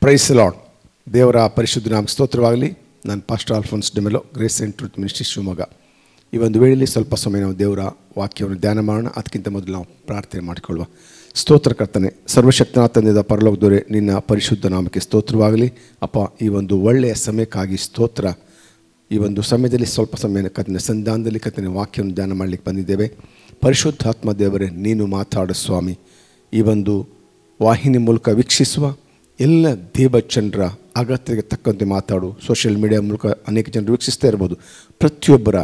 price Lad ದೇವರ ಪರಿಶುದ್ಧ ನಾಮ ಸ್ತೋತ್ರವಾಗಲಿ ನಾನು pastor Alphonse Demello grace and truth ministry Shivamogga ಈ ಒಂದು ವೇಳೆಯಲ್ಲಿ ಸ್ವಲ್ಪ ಸಮಯ ನಾವು ದೇವರ ವಾಕ್ಯವನ್ನು ಧ್ಯಾನ ಮಾಡೋಣ ಅದಕ್ಕಿಂತ ಮೊದಲು ನಾವು ಪ್ರಾರ್ಥನೆ ಮಾಡಿಕೊಳ್ಳುವ ಸ್ತೋತ್ರ ಕರ್ತನೆ ಸರ್ವಶಕ್ತನಾಥ ತಂದೆದ ಪರಲೋಕದವರೇ ನಿನ್ನ ಪರಿಶುದ್ಧ ನಾಮಕ್ಕೆ ಸ್ತೋತ್ರವಾಗಲಿ ಅಪ್ಪ ಈ ಒಂದು ಒಳ್ಳೆಯ ಸಮಯಕ್ಕಾಗಿ ಸ್ತೋತ್ರ ಈ ಒಂದು ಸಮಯದಲ್ಲಿ ಸ್ವಲ್ಪ ಸಮಯ ಕತ್ತನೆ ಸಂಧಾನದಲ್ಲಿ ಕತ್ತನೆ ವಾಕ್ಯವನ್ನು ಧ್ಯಾನ ಮಾಡಲಿಕ್ಕೆ ಬಂದಿದ್ದೇವೆ ಪರಿಶುದ್ಧಾತ್ಮ ದೇವರೇ ನೀನು ಮಾತಾಡು ಸ್ವಾಮಿ ಈ ಒಂದು ವಾಹಿನಿ ಮೂಲಕ ವೀಕ್ಷಿಸುವ ಎಲ್ಲ ದೇವಚಂದ್ರ ಅಗತ್ಯಕ್ಕೆ ತಕ್ಕಂತೆ ಮಾತಾಡು ಸೋಷಿಯಲ್ ಮೀಡಿಯಾ ಮೂಲಕ ಅನೇಕ ಜನರು ವೀಕ್ಷಿಸ್ತಾ ಇರ್ಬೋದು ಪ್ರತಿಯೊಬ್ಬರ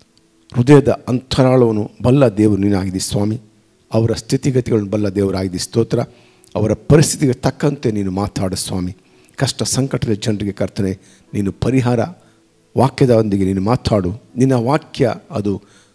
ಹೃದಯದ ಅಂತರಾಳವನ್ನು ಬಲ್ಲ ದೇವರು ನೀನಾಗಿದೆ ಸ್ವಾಮಿ ಅವರ ಸ್ಥಿತಿಗತಿಗಳನ್ನು ಬಲ್ಲ ದೇವರಾಗಿದೆ ಸ್ತೋತ್ರ ಅವರ ಪರಿಸ್ಥಿತಿಗೆ ತಕ್ಕಂತೆ ನೀನು ಮಾತಾಡು ಸ್ವಾಮಿ ಕಷ್ಟ ಸಂಕಟದ ಜನರಿಗೆ ಕರ್ತನೆ ನೀನು ಪರಿಹಾರ ವಾಕ್ಯದೊಂದಿಗೆ ನೀನು ಮಾತಾಡು ನಿನ್ನ ವಾಕ್ಯ ಅದು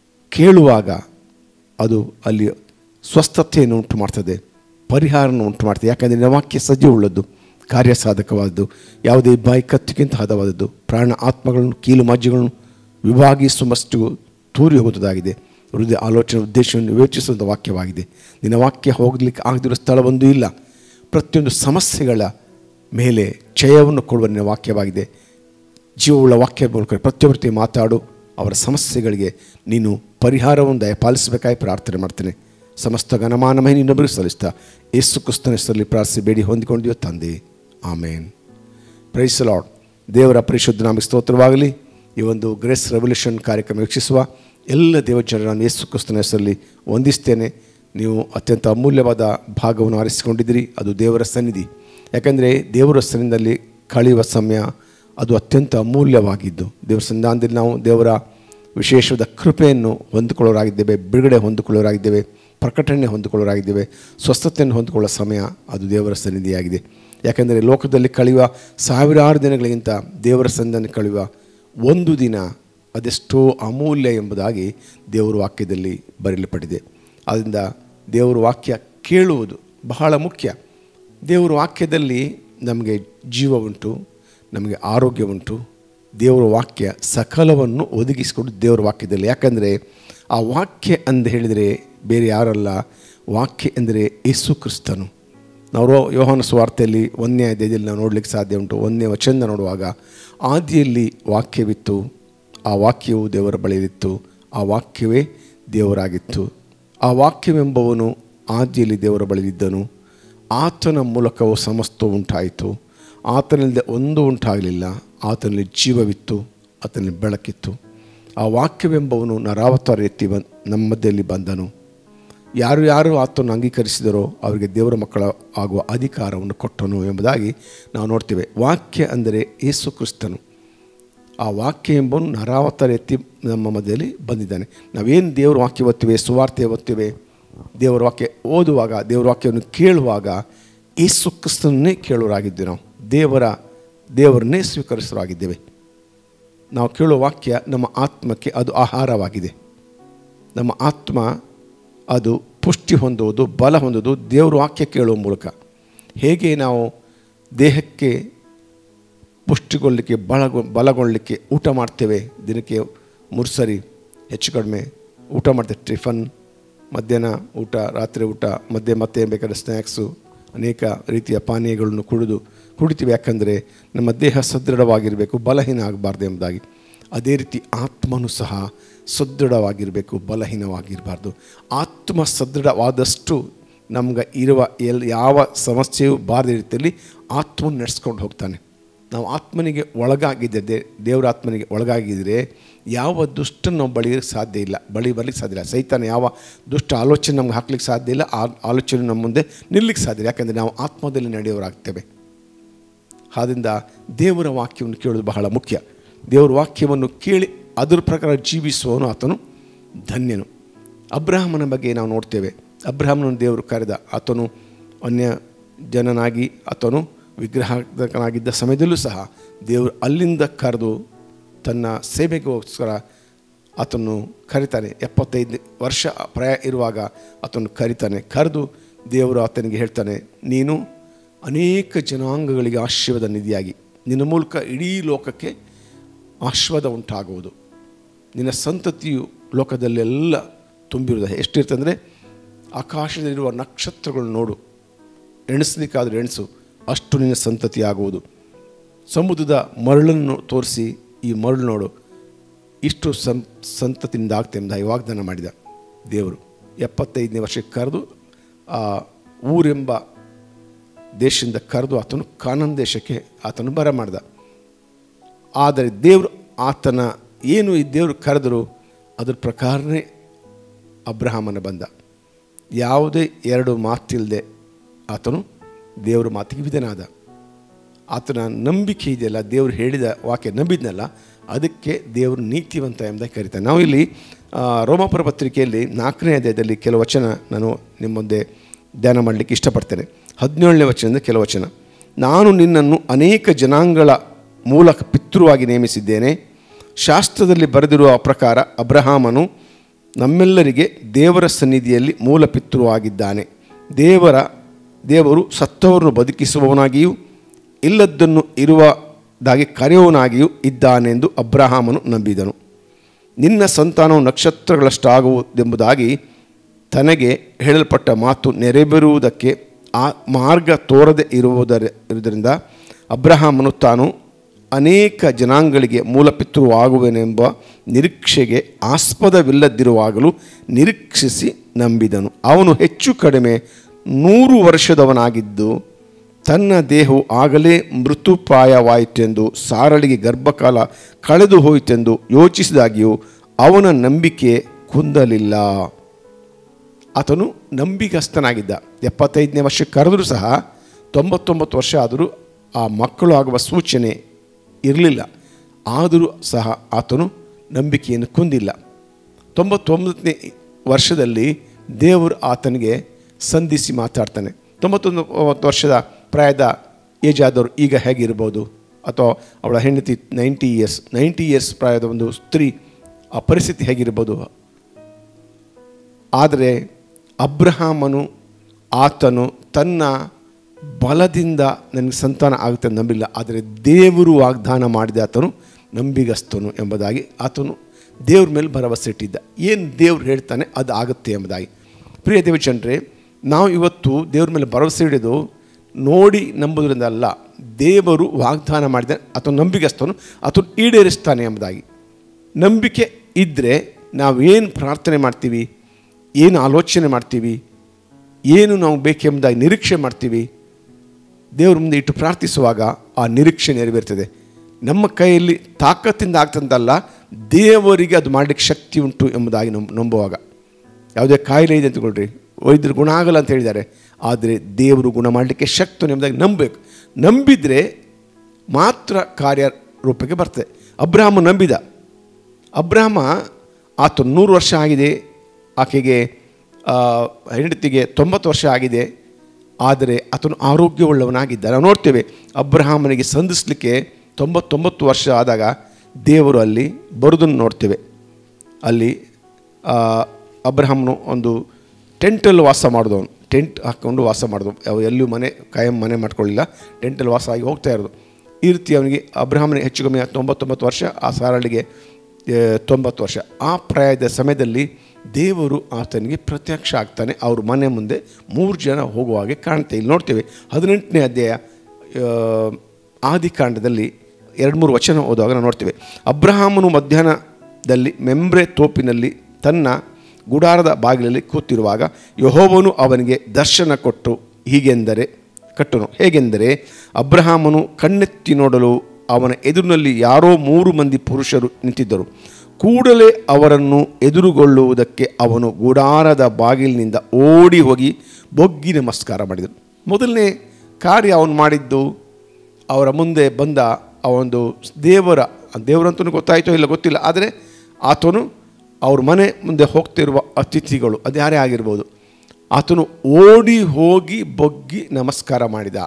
ಕೇಳುವಾಗ ಅದು ಅಲ್ಲಿ ಸ್ವಸ್ಥತೆಯನ್ನು ಉಂಟು ಮಾಡ್ತದೆ ಪರಿಹಾರವನ್ನು ಉಂಟು ಮಾಡ್ತದೆ ಯಾಕಂದರೆ ನಿನ್ನ ವಾಕ್ಯ ಸಜ್ಜುಳ್ಳದ್ದು ಕಾರ್ಯಸಾಧಕವಾದದ್ದು ಯಾವುದೇ ಬಾಯಿ ಕತ್ತಿಗಿಂತ ಹದವಾದದ್ದು ಪ್ರಾಣ ಆತ್ಮಗಳನ್ನು ಕೀಲು ಮಜ್ಜೆಗಳನ್ನು ವಿಭಾಗಿಸುವಷ್ಟು ತೂರಿ ಹೋಗುವುದಾಗಿದೆ ಹೃದಯ ಆಲೋಚನೆ ಉದ್ದೇಶವನ್ನು ವಿವೇಚಿಸುವಂಥ ವಾಕ್ಯವಾಗಿದೆ ನಿನ್ನ ವಾಕ್ಯ ಹೋಗಲಿಕ್ಕೆ ಆಗದಿರೋ ಸ್ಥಳವೊಂದು ಇಲ್ಲ ಪ್ರತಿಯೊಂದು ಸಮಸ್ಯೆಗಳ ಮೇಲೆ ಜಯವನ್ನು ಕೊಡುವ ನಿನ್ನ ವಾಕ್ಯವಾಗಿದೆ ಜೀವವುಳ್ಳ ವಾಕ್ಯ ಮೂಲಕ ಪ್ರತಿಯೊಬ್ಬರಿಗೆ ಮಾತಾಡು ಅವರ ಸಮಸ್ಯೆಗಳಿಗೆ ನೀನು ಪರಿಹಾರವನ್ನು ದಯಪಾಲಿಸಬೇಕಾಗಿ ಪ್ರಾರ್ಥನೆ ಮಾಡ್ತೇನೆ ಸಮಸ್ತ ಘನಮಾನ ಮಹಿನಿ ಇನ್ನೊಬ್ಬರಿಗೆ ಸಲ್ಲಿಸ್ತಾ ಯೇಸು ಕ್ರಿಸ್ತನ ಹೆಸರಲ್ಲಿ ಪ್ರಾರ್ಥಿಸಿ ಬೇಡಿ ಹೊಂದಿಕೊಂಡಿಯೋ ತಂದೆ ಆಮೇನ್ ಪ್ರೈಸ್ ಲಾಡ್ ದೇವರ ಪರಿಶುದ್ಧ ನಾಮಕ್ಕೆ ಸ್ತೋತ್ರವಾಗಲಿ ಈ ಒಂದು ಗ್ರೇಸ್ ರೆವಲ್ಯೂಷನ್ ಕಾರ್ಯಕ್ರಮ ವೀಕ್ಷಿಸುವ ಎಲ್ಲ ದೇವಜನರು ನಾನು ಯೇಸು ಕ್ರಿಸ್ತನ ಹೆಸರಲ್ಲಿ ವಂದಿಸ್ತೇನೆ ನೀವು ಅತ್ಯಂತ ಅಮೂಲ್ಯವಾದ ಭಾಗವನ್ನು ಆರಿಸಿಕೊಂಡಿದ್ದೀರಿ ಅದು ದೇವರ ಸನ್ನಿಧಿ ಯಾಕಂದರೆ ದೇವರ ಸನ್ನಿಧಿಯಲ್ಲಿ ಕಳೆಯುವ ಸಮಯ ಅದು ಅತ್ಯಂತ ಅಮೂಲ್ಯವಾಗಿದ್ದು ದೇವರ ಸಂಧಾನದಲ್ಲಿ ನಾವು ದೇವರ ವಿಶೇಷವಾದ ಕೃಪೆಯನ್ನು ಹೊಂದಿಕೊಳ್ಳೋರಾಗಿದ್ದೇವೆ ಬಿಡುಗಡೆ ಹೊಂದಿಕೊಳ್ಳೋರಾಗಿದ್ದೇವೆ ಪ್ರಕಟಣೆ ಹೊಂದಿಕೊಳ್ಳೋರಾಗಿದ್ದೇವೆ ಸ್ವಸ್ಥತೆಯನ್ನು ಹೊಂದಿಕೊಳ್ಳೋ ಸಮಯ ಅದು ದೇವರ ಸನ್ನಿಧಿಯಾಗಿದೆ ಯಾಕೆಂದರೆ ಲೋಕದಲ್ಲಿ ಕಳೆಯುವ ಸಾವಿರಾರು ದಿನಗಳಿಗಿಂತ ದೇವರ ಸನ್ನಿಧಿಯನ್ನು ಕಳೆಯುವ ಒಂದು ದಿನ ಅದೆಷ್ಟೋ ಅಮೂಲ್ಯ ಎಂಬುದಾಗಿ ದೇವರ ವಾಕ್ಯದಲ್ಲಿ ಬರೆಯಲ್ಪಟ್ಟಿದೆ ಆದ್ದರಿಂದ ದೇವರ ವಾಕ್ಯ ಕೇಳುವುದು ಬಹಳ ಮುಖ್ಯ ದೇವರ ವಾಕ್ಯದಲ್ಲಿ ನಮಗೆ ಜೀವ ಉಂಟು ನಮಗೆ ಆರೋಗ್ಯ ಉಂಟು ದೇವರ ವಾಕ್ಯ ಸಕಲವನ್ನು ಒದಗಿಸಿಕೊಂಡು ದೇವರ ವಾಕ್ಯದಲ್ಲಿ ಯಾಕಂದರೆ ಆ ವಾಕ್ಯ ಅಂತ ಹೇಳಿದರೆ ಬೇರೆ ಯಾರಲ್ಲ ವಾಕ್ಯ ಎಂದರೆ ಯೇಸು ಕ್ರಿಸ್ತನು ನಾವು ಯೋಹಾನ ಸ್ವಾರ್ಥೆಯಲ್ಲಿ ಒಂದನೇ ಅಧ್ಯಾಯದಲ್ಲಿ ನಾವು ನೋಡಲಿಕ್ಕೆ ಸಾಧ್ಯ ಉಂಟು ಒಂದನೇ ವಚನ ನೋಡುವಾಗ ಆದಿಯಲ್ಲಿ ವಾಕ್ಯವಿತ್ತು ಆ ವಾಕ್ಯವು ದೇವರ ಬಳಿಯಿತ್ತು ಆ ವಾಕ್ಯವೇ ದೇವರಾಗಿತ್ತು ಆ ವಾಕ್ಯವೆಂಬವನು ಆದಿಯಲ್ಲಿ ದೇವರ ಬಳಿಯಿದ್ದನು ಆತನ ಮೂಲಕವು ಸಮಸ್ತ ಉಂಟಾಯಿತು ಆತನಿಲ್ಲದೆ ಒಂದು ಉಂಟಾಗಲಿಲ್ಲ ಆತನಲ್ಲಿ ಜೀವವಿತ್ತು ಆತನಲ್ಲಿ ಬೆಳಕಿತ್ತು ಆ ವಾಕ್ಯವೆಂಬವನು ನರಾವತಾರ ಎತ್ತಿ ಬನ್ ನಮ್ಮ ಮಧ್ಯದಲ್ಲಿ ಬಂದನು ಯಾರು ಯಾರು ಆತನ್ನು ಅಂಗೀಕರಿಸಿದರೋ ಅವರಿಗೆ ದೇವರ ಮಕ್ಕಳ ಆಗುವ ಅಧಿಕಾರವನ್ನು ಕೊಟ್ಟನು ಎಂಬುದಾಗಿ ನಾವು ನೋಡ್ತೇವೆ ವಾಕ್ಯ ಅಂದರೆ ಯೇಸು ಕ್ರಿಸ್ತನು ಆ ವಾಕ್ಯ ಎಂಬನು ನರಾವತಾರ ಎತ್ತಿ ನಮ್ಮ ಮಧ್ಯದಲ್ಲಿ ಬಂದಿದ್ದಾನೆ ನಾವೇನು ದೇವರ ವಾಕ್ಯ ಓದ್ತೇವೆ ಸುವಾರ್ತೆ ಓದ್ತೇವೆ ದೇವರ ವಾಕ್ಯ ಓದುವಾಗ ದೇವರ ವಾಕ್ಯವನ್ನು ಕೇಳುವಾಗ ಯೇಸು ಕ್ರಿಸ್ತನನ್ನೇ ಕೇಳೋರಾಗಿದ್ದೇವೆ ನಾವು ದೇವರ ದೇವರನ್ನೇ ಸ್ವೀಕರಿಸೋರಾಗಿದ್ದೇವೆ ನಾವು ಕೇಳೋ ವಾಕ್ಯ ನಮ್ಮ ಆತ್ಮಕ್ಕೆ ಅದು ಆಹಾರವಾಗಿದೆ ನಮ್ಮ ಆತ್ಮ ಅದು ಪುಷ್ಟಿ ಹೊಂದುವುದು ಬಲ ಹೊಂದುವುದು ದೇವರ ವಾಕ್ಯ ಕೇಳುವ ಮೂಲಕ ಹೇಗೆ ನಾವು ದೇಹಕ್ಕೆ ಪುಷ್ಟಿಗೊಳ್ಳಲಿಕ್ಕೆ ಬಲಗೊ ಬಲಗೊಳ್ಳಲಿಕ್ಕೆ ಊಟ ಮಾಡ್ತೇವೆ ದಿನಕ್ಕೆ ಮೂರು ಸರಿ ಹೆಚ್ಚು ಕಡಿಮೆ ಊಟ ಮಾಡ್ತೇವೆ ಟಿಫನ್ ಮಧ್ಯಾಹ್ನ ಊಟ ರಾತ್ರಿ ಊಟ ಮಧ್ಯೆ ಮತ್ತೆ ಬೇಕಾದ ಸ್ನ್ಯಾಕ್ಸು ಅನೇಕ ರೀತಿಯ ಪಾನೀಯಗಳನ್ನು ಕುಡಿದು ಕುಡಿತೀವಿ ಯಾಕಂದರೆ ನಮ್ಮ ದೇಹ ಸದೃಢವಾಗಿರಬೇಕು ಬಲಹೀನ ಆಗಬಾರ್ದು ಎಂಬುದಾಗಿ ಅದೇ ರೀತಿ ಆತ್ಮನೂ ಸಹ ಸದೃಢವಾಗಿರಬೇಕು ಬಲಹೀನವಾಗಿರಬಾರ್ದು ಆತ್ಮ ಸದೃಢವಾದಷ್ಟು ನಮ್ಗೆ ಇರುವ ಎಲ್ ಯಾವ ಸಮಸ್ಯೆಯೂ ಬಾರದ ರೀತಿಯಲ್ಲಿ ಆತ್ಮನ ನಡೆಸ್ಕೊಂಡು ಹೋಗ್ತಾನೆ ನಾವು ಆತ್ಮನಿಗೆ ಒಳಗಾಗಿದ್ದರೆ ದೇ ದೇವರ ಆತ್ಮನಿಗೆ ಒಳಗಾಗಿದ್ದರೆ ಯಾವ ದುಷ್ಟ ನಾವು ಬಳಿಯಕ್ಕೆ ಸಾಧ್ಯ ಇಲ್ಲ ಬಳಿ ಬರಲಿಕ್ಕೆ ಸಾಧ್ಯ ಇಲ್ಲ ಸೈತಾನ ಯಾವ ದುಷ್ಟ ಆಲೋಚನೆ ನಮ್ಗೆ ಹಾಕ್ಲಿಕ್ಕೆ ಸಾಧ್ಯ ಇಲ್ಲ ಆ ಆಲೋಚನೆ ನಮ್ಮ ಮುಂದೆ ನಿಲ್ಲಕ್ಕೆ ಸಾಧ್ಯ ಇಲ್ಲ ಯಾಕಂದರೆ ನಾವು ಆತ್ಮದಲ್ಲಿ ನಡೆಯೋರಾಗ್ತೇವೆ ಆದ್ದರಿಂದ ದೇವರ ವಾಕ್ಯವನ್ನು ಕೇಳೋದು ಬಹಳ ಮುಖ್ಯ ದೇವರ ವಾಕ್ಯವನ್ನು ಕೇಳಿ ಅದರ ಪ್ರಕಾರ ಜೀವಿಸುವವನು ಆತನು ಧನ್ಯನು ಅಬ್ರಾಹ್ಮನ ಬಗ್ಗೆ ನಾವು ನೋಡ್ತೇವೆ ಅಬ್ರಾಹ್ಮನನ್ನು ದೇವರು ಕರೆದ ಆತನು ಅನ್ಯ ಜನನಾಗಿ ಆತನು ವಿಗ್ರಹನಾಗಿದ್ದ ಸಮಯದಲ್ಲೂ ಸಹ ದೇವರು ಅಲ್ಲಿಂದ ಕರೆದು ತನ್ನ ಸೇವೆಗೋಸ್ಕರ ಆತನು ಕರಿತಾನೆ ಎಪ್ಪತ್ತೈದು ವರ್ಷ ಪ್ರಾಯ ಇರುವಾಗ ಆತನು ಕರಿತಾನೆ ಕರೆದು ದೇವರು ಆತನಿಗೆ ಹೇಳ್ತಾನೆ ನೀನು ಅನೇಕ ಜನಾಂಗಗಳಿಗೆ ಆಶೀರ್ವಾದ ನಿಧಿಯಾಗಿ ನಿನ್ನ ಮೂಲಕ ಇಡೀ ಲೋಕಕ್ಕೆ ಆಶೀರ್ವಾದ ಉಂಟಾಗುವುದು ನಿನ್ನ ಸಂತತಿಯು ಲೋಕದಲ್ಲೆಲ್ಲ ತುಂಬಿರುವುದು ಎಷ್ಟಿರ್ತಂದರೆ ಆಕಾಶದಲ್ಲಿರುವ ನಕ್ಷತ್ರಗಳು ನೋಡು ಎಣಿಸ್ಲಿಕ್ಕಾದ್ರೆ ಎಣಿಸು ಅಷ್ಟು ನಿನ್ನ ಸಂತತಿಯಾಗುವುದು ಸಮುದ್ರದ ಮರಳನ್ನು ತೋರಿಸಿ ಈ ಮರಳು ನೋಡು ಇಷ್ಟು ಸಂ ಸಂತತಿಯಿಂದ ಆಗ್ತೆ ಎಂಬುದಾಗಿ ವಾಗ್ದಾನ ಮಾಡಿದ ದೇವರು ಎಪ್ಪತ್ತೈದನೇ ವರ್ಷಕ್ಕೆ ಕರೆದು ಆ ಊರೆಂಬ ದೇಶದಿಂದ ಕರೆದು ಆತನು ಕಾನನ್ ದೇಶಕ್ಕೆ ಆತನು ಬರ ಮಾಡಿದ ಆದರೆ ದೇವರು ಆತನ ಏನು ಈ ದೇವರು ಕರೆದರು ಅದ್ರ ಪ್ರಕಾರನೇ ಅಬ್ರಹಾಮನ ಬಂದ ಯಾವುದೇ ಎರಡು ಮಾತಿಲ್ಲದೆ ಆತನು ದೇವರ ಮಾತಿಗೆ ವಿಧನಾದ ಆತನ ನಂಬಿಕೆ ಇದೆಯಲ್ಲ ದೇವರು ಹೇಳಿದ ವಾಕ್ಯ ನಂಬಿದ್ನಲ್ಲ ಅದಕ್ಕೆ ದೇವರು ನೀತಿವಂತ ಎಂಬುದಾಗಿ ಕರೀತಾನೆ ನಾವು ಇಲ್ಲಿ ಆ, ರೋಮಾಪುರ ಪತ್ರಿಕೆಯಲ್ಲಿ ನಾಲ್ಕನೇ ಅಧ್ಯಾಯದಲ್ಲಿ ಕೆಲವು ವಚನ ನಾನು ನಿಮ್ಮ ಮುಂದೆ ಧ್ಯಾನ ಮಾಡಲಿಕ್ಕೆ ಇಷ್ಟಪಡ್ತೇನೆ ಹದಿನೇಳನೇ ವಚನದಿಂದ ಕೆಲವು ವಚನ ನಾನು ನಿನ್ನನ್ನು ಅನೇಕ ಜನಾಂಗಗಳ ಮೂಲಕ ಪಿತೃವಾಗಿ ನೇಮಿಸಿದ್ದೇನೆ ಶಾಸ್ತ್ರದಲ್ಲಿ ಬರೆದಿರುವ ಪ್ರಕಾರ ಅಬ್ರಹಾಮನು ನಮ್ಮೆಲ್ಲರಿಗೆ ದೇವರ ಸನ್ನಿಧಿಯಲ್ಲಿ ಮೂಲ ಪಿತೃವಾಗಿದ್ದಾನೆ ದೇವರ ದೇವರು ಸತ್ತವರನ್ನು ಬದುಕಿಸುವವನಾಗಿಯೂ ಇಲ್ಲದ್ದನ್ನು ಇರುವದಾಗಿ ಕರೆಯುವವನಾಗಿಯೂ ಇದ್ದಾನೆಂದು ಅಬ್ರಹಾಮನು ನಂಬಿದನು ನಿನ್ನ ಸಂತಾನವು ನಕ್ಷತ್ರಗಳಷ್ಟಾಗುವುದೆಂಬುದಾಗಿ ತನಗೆ ಹೇಳಲ್ಪಟ್ಟ ಮಾತು ನೆರವೇರುವುದಕ್ಕೆ ಆ ಮಾರ್ಗ ತೋರದೆ ಇರುವುದರ ಇರುವುದರಿಂದ ಅಬ್ರಹಾಮನು ತಾನು ಅನೇಕ ಜನಾಂಗಗಳಿಗೆ ಮೂಲಪಿತೃವಾಗುವೆನೆಂಬ ನಿರೀಕ್ಷೆಗೆ ಆಸ್ಪದವಿಲ್ಲದಿರುವಾಗಲೂ ನಿರೀಕ್ಷಿಸಿ ನಂಬಿದನು ಅವನು ಹೆಚ್ಚು ಕಡಿಮೆ ನೂರು ವರ್ಷದವನಾಗಿದ್ದು ತನ್ನ ದೇಹವು ಆಗಲೇ ಮೃತುಪ್ರಾಯವಾಯಿತೆಂದು ಸಾರಳಿಗೆ ಗರ್ಭಕಾಲ ಕಳೆದು ಹೋಯಿತೆಂದು ಯೋಚಿಸಿದಾಗಿಯೂ ಅವನ ನಂಬಿಕೆ ಕುಂದಲಿಲ್ಲ ಆತನು ನಂಬಿಗಸ್ತನಾಗಿದ್ದ ಎಪ್ಪತ್ತೈದನೇ ವರ್ಷಕ್ಕೆ ಕರೆದರೂ ಸಹ ತೊಂಬತ್ತೊಂಬತ್ತು ವರ್ಷ ಆದರೂ ಆ ಮಕ್ಕಳು ಆಗುವ ಸೂಚನೆ ಇರಲಿಲ್ಲ ಆದರೂ ಸಹ ಆತನು ನಂಬಿಕೆಯನ್ನು ಕುಂದಿಲ್ಲ ತೊಂಬತ್ತೊಂಬತ್ತನೇ ವರ್ಷದಲ್ಲಿ ದೇವರು ಆತನಿಗೆ ಸಂಧಿಸಿ ಮಾತಾಡ್ತಾನೆ ತೊಂಬತ್ತೊಂದು ವರ್ಷದ ಪ್ರಾಯದ ಏಜ್ ಆದವರು ಈಗ ಹೇಗಿರ್ಬೋದು ಅಥವಾ ಅವಳ ಹೆಂಡತಿ ನೈಂಟಿ ಇಯರ್ಸ್ ನೈಂಟಿ ಇಯರ್ಸ್ ಪ್ರಾಯದ ಒಂದು ಸ್ತ್ರೀ ಆ ಪರಿಸ್ಥಿತಿ ಹೇಗಿರ್ಬೋದು ಆದರೆ ಅಬ್ರಹಾಮನು ಆತನು ತನ್ನ ಬಲದಿಂದ ನನಗೆ ಸಂತಾನ ಆಗುತ್ತೆ ಅಂತ ನಂಬಿಲ್ಲ ಆದರೆ ದೇವರು ವಾಗ್ದಾನ ಮಾಡಿದ ಆತನು ನಂಬಿಗಸ್ತನು ಎಂಬುದಾಗಿ ಆತನು ದೇವ್ರ ಮೇಲೆ ಭರವಸೆ ಇಟ್ಟಿದ್ದ ಏನು ದೇವ್ರು ಹೇಳ್ತಾನೆ ಅದು ಆಗುತ್ತೆ ಎಂಬುದಾಗಿ ಪ್ರಿಯ ದೇವಚಂದ್ರೆ ನಾವು ಇವತ್ತು ದೇವ್ರ ಮೇಲೆ ಭರವಸೆ ಹಿಡಿದು ನೋಡಿ ನಂಬುದರಿಂದ ಅಲ್ಲ ದೇವರು ವಾಗ್ದಾನ ಮಾಡಿದ ಅಥವಾ ನಂಬಿಗಸ್ತನು ಆತನು ಈಡೇರಿಸ್ತಾನೆ ಎಂಬುದಾಗಿ ನಂಬಿಕೆ ಇದ್ದರೆ ನಾವೇನು ಪ್ರಾರ್ಥನೆ ಮಾಡ್ತೀವಿ ಏನು ಆಲೋಚನೆ ಮಾಡ್ತೀವಿ ಏನು ನಾವು ಬೇಕೆಂಬುದಾಗಿ ನಿರೀಕ್ಷೆ ಮಾಡ್ತೀವಿ ದೇವ್ರ ಮುಂದೆ ಇಟ್ಟು ಪ್ರಾರ್ಥಿಸುವಾಗ ಆ ನಿರೀಕ್ಷೆ ನೆರವೇರ್ತದೆ ನಮ್ಮ ಕೈಯಲ್ಲಿ ತಾಕತ್ತಿಂದ ಆಗ್ತಂತಲ್ಲ ದೇವರಿಗೆ ಅದು ಮಾಡಲಿಕ್ಕೆ ಶಕ್ತಿ ಉಂಟು ಎಂಬುದಾಗಿ ನಂಬ ನಂಬುವಾಗ ಯಾವುದೇ ಕಾಯಿಲೆ ಇದೆ ಅಂತಕೊಳ್ರಿ ವೈದ್ಯರು ಗುಣ ಆಗಲ್ಲ ಅಂತ ಹೇಳಿದ್ದಾರೆ ಆದರೆ ದೇವರು ಗುಣ ಮಾಡಲಿಕ್ಕೆ ಶಕ್ತಿ ಎಂಬುದಾಗಿ ನಂಬಬೇಕು ನಂಬಿದರೆ ಮಾತ್ರ ಕಾರ್ಯ ರೂಪಕ್ಕೆ ಬರ್ತದೆ ಅಬ್ರಾಹ್ಮ ನಂಬಿದ ಅಬ್ರಾಹ್ಮ ಆತ ನೂರು ವರ್ಷ ಆಗಿದೆ ಆಕೆಗೆ ಆ, ಹೆಂಡತಿಗೆ ತೊಂಬತ್ತು ವರ್ಷ ಆಗಿದೆ ಆದರೆ ಆತನು ಆರೋಗ್ಯವುಳ್ಳವನಾಗಿದ್ದ ನಾವು ನೋಡ್ತೇವೆ ಅಬ್ರಹಾಮನಿಗೆ ಸಂಧಿಸಲಿಕ್ಕೆ ತೊಂಬತ್ತೊಂಬತ್ತು ವರ್ಷ ಆದಾಗ ದೇವರು ಅಲ್ಲಿ ಬರುವುದನ್ನು ನೋಡ್ತೇವೆ ಅಲ್ಲಿ ಆ, ಅಬ್ರಹಾಮನು ಒಂದು ಟೆಂಟಲ್ಲಿ ವಾಸ ಮಾಡಿದವನು ಟೆಂಟ್ ಹಾಕ್ಕೊಂಡು ವಾಸ ಮಾಡಿದವು ಅವ ಎಲ್ಲಿಯೂ ಮನೆ ಕಾಯಂ ಮನೆ ಮಾಡ್ಕೊಳ್ಳಿಲ್ಲ ಟೆಂಟಲ್ಲಿ ವಾಸ ಆಗಿ ಹೋಗ್ತಾ ಇರೋದು ಈ ರೀತಿ ಅವನಿಗೆ ಅಬ್ರಹಾಮನಿಗೆ ಹೆಚ್ಚು ಕಮ್ಮಿ ತೊಂಬತ್ತೊಂಬತ್ತು ವರ್ಷ ಆ ಸಾರಳಿಗೆ ಆ, ತೊಂಬತ್ತು ವರ್ಷ ಆ ಪ್ರಾಯದ ಸಮಯದಲ್ಲಿ ದೇವರು ಆತನಿಗೆ ಪ್ರತ್ಯಕ್ಷ ಆಗ್ತಾನೆ ಅವ್ರ ಮನೆ ಮುಂದೆ ಮೂರು ಜನ ಹೋಗುವ ಹಾಗೆ ಕಾಣ್ತೇವೆ ಇಲ್ಲಿ ನೋಡ್ತೇವೆ ಹದಿನೆಂಟನೇ ಅಧ್ಯಾಯ ಆ, ಆದಿಕಾಂಡದಲ್ಲಿ ಎರಡು ಮೂರು ವಚನ ಓದುವಾಗ ನಾವು ನೋಡ್ತೇವೆ ಅಬ್ರಹಾಮನು ಮಧ್ಯಾಹ್ನದಲ್ಲಿ ಮೆಂಬ್ರೆ ತೋಪಿನಲ್ಲಿ ತನ್ನ ಗುಡಾರದ ಬಾಗಿಲಲ್ಲಿ ಕೂತಿರುವಾಗ ಯಹೋವನು ಅವನಿಗೆ ದರ್ಶನ ಕೊಟ್ಟು ಹೀಗೆಂದರೆ ಕಟ್ಟನು ಹೇಗೆಂದರೆ ಅಬ್ರಹಾಮನು ಕಣ್ಣೆತ್ತಿ ನೋಡಲು ಅವನ ಎದುರಿನಲ್ಲಿ ಯಾರೋ ಮೂರು ಮಂದಿ ಪುರುಷರು ನಿಂತಿದ್ದರು ಕೂಡಲೇ ಅವರನ್ನು ಎದುರುಗೊಳ್ಳುವುದಕ್ಕೆ ಅವನು ಗುಡಾರದ ಬಾಗಿಲಿನಿಂದ ಓಡಿ ಹೋಗಿ ಬೊಗ್ಗಿ ನಮಸ್ಕಾರ ಮಾಡಿದನು ಮೊದಲನೇ ಕಾರ್ಯ ಅವನು ಮಾಡಿದ್ದು ಅವರ ಮುಂದೆ ಬಂದ ಆ ಒಂದು ದೇವರ ದೇವರಂತೂ ಗೊತ್ತಾಯಿತೋ ಇಲ್ಲ ಗೊತ್ತಿಲ್ಲ ಆದರೆ ಆತನು ಅವ್ರ ಮನೆ ಮುಂದೆ ಹೋಗ್ತಿರುವ ಅತಿಥಿಗಳು ಅದು ಯಾರೇ ಆಗಿರ್ಬೋದು ಆತನು ಓಡಿ ಹೋಗಿ ಬೊಗ್ಗಿ ನಮಸ್ಕಾರ ಮಾಡಿದ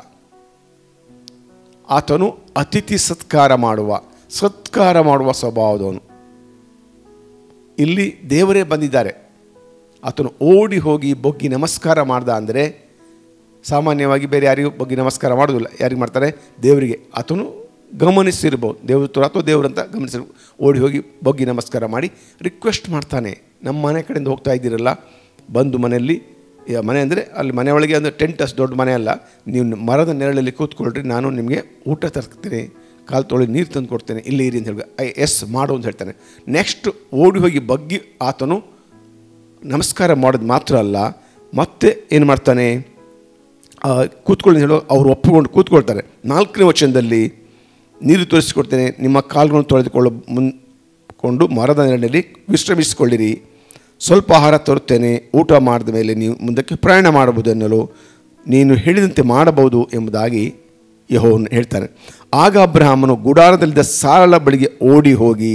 ಆತನು ಅತಿಥಿ ಸತ್ಕಾರ ಮಾಡುವ ಸತ್ಕಾರ ಮಾಡುವ ಸ್ವಭಾವದವನು ಇಲ್ಲಿ ದೇವರೇ ಬಂದಿದ್ದಾರೆ ಆತನು ಓಡಿ ಹೋಗಿ ಬೊಗ್ಗಿ ನಮಸ್ಕಾರ ಮಾಡ್ದ ಅಂದರೆ ಸಾಮಾನ್ಯವಾಗಿ ಬೇರೆ ಯಾರಿಗೂ ಬಗ್ಗಿ ನಮಸ್ಕಾರ ಮಾಡೋದಿಲ್ಲ ಯಾರಿಗೆ ಮಾಡ್ತಾರೆ ದೇವರಿಗೆ ಆತನು ಗಮನಿಸಿರ್ಬೋದು ದೇವ್ರ ಅಥವಾ ದೇವರಂತ ಗಮನಿಸಿರ್ಬೋದು ಓಡಿ ಹೋಗಿ ಬಗ್ಗಿ ನಮಸ್ಕಾರ ಮಾಡಿ ರಿಕ್ವೆಸ್ಟ್ ಮಾಡ್ತಾನೆ ನಮ್ಮ ಮನೆ ಕಡೆಯಿಂದ ಹೋಗ್ತಾ ಇದ್ದೀರಲ್ಲ ಬಂದು ಮನೆಯಲ್ಲಿ ಈ ಮನೆ ಅಂದರೆ ಅಲ್ಲಿ ಮನೆ ಒಳಗೆ ಅಂದರೆ ಟೆಂಟ್ ಅಷ್ಟು ದೊಡ್ಡ ಮನೆ ಅಲ್ಲ ನೀವು ಮರದ ನೆರಳಲ್ಲಿ ಕೂತ್ಕೊಳ್ರಿ ನಾನು ನಿಮಗೆ ಊಟ ತರ್ತೀನಿ ಕಾಲು ತೊಳಿ ನೀರು ತಂದು ಕೊಡ್ತೇನೆ ಇಲ್ಲಿ ಇರಿ ಅಂತ ಹೇಳಿ ಐ ಎಸ್ ಮಾಡು ಅಂತ ಹೇಳ್ತಾನೆ ನೆಕ್ಸ್ಟ್ ಓಡಿ ಹೋಗಿ ಬಗ್ಗಿ ಆತನು ನಮಸ್ಕಾರ ಮಾಡೋದು ಮಾತ್ರ ಅಲ್ಲ ಮತ್ತೆ ಏನು ಮಾಡ್ತಾನೆ ಆ, ಕೂತ್ಕೊಳ್ಳಿ ಅಂತ ಹೇಳೋ ಅವ್ರು ಒಪ್ಪಿಕೊಂಡು ಕೂತ್ಕೊಳ್ತಾರೆ ನಾಲ್ಕನೇ ವಚನದಲ್ಲಿ ನೀರು ತೋರಿಸಿಕೊಡ್ತೇನೆ ನಿಮ್ಮ ಕಾಲುಗಳನ್ನು ತೊಳೆದುಕೊಳ್ಳೋ ಮುಂದ್ಕೊಂಡು ಮರದ ನೆರಳಿನಲ್ಲಿ ವಿಶ್ರಮಿಸಿಕೊಳ್ಳಿರಿ ಸ್ವಲ್ಪ ಆಹಾರ ತರುತ್ತೇನೆ ಊಟ ಮಾಡಿದ ಮೇಲೆ ನೀವು ಮುಂದಕ್ಕೆ ಪ್ರಯಾಣ ಮಾಡಬಹುದು ಎನ್ನಲು ನೀನು ಹೇಳಿದಂತೆ ಮಾಡಬಹುದು ಎಂಬುದಾಗಿ ಯಹೋವನು ಹೇಳ್ತಾನೆ ಆಗ ಅಬ್ರಹಾಮನು ಗುಡಾರದಲ್ಲಿದ್ದ ಸಾರಳ ಬಳಿಗೆ ಓಡಿ ಹೋಗಿ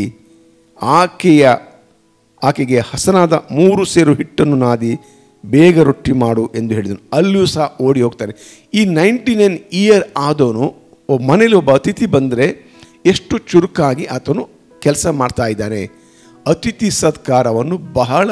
ಆಕೆಯ ಆಕೆಗೆ ಹಸನಾದ ಮೂರು ಸೇರು ಹಿಟ್ಟನ್ನು ನಾದಿ ಬೇಗ ರೊಟ್ಟಿ ಮಾಡು ಎಂದು ಹೇಳಿದನು ಅಲ್ಲಿಯೂ ಸಹ ಓಡಿ ಹೋಗ್ತಾನೆ ಈ ನೈಂಟಿ ನೈನ್ ಇಯರ್ ಆದವನು ಒಬ್ಬ ಮನೇಲಿ ಒಬ್ಬ ಅತಿಥಿ ಬಂದರೆ ಎಷ್ಟು ಚುರುಕಾಗಿ ಆತನು ಕೆಲಸ ಮಾಡ್ತಾ ಇದ್ದಾನೆ ಅತಿಥಿ ಸತ್ಕಾರವನ್ನು ಬಹಳ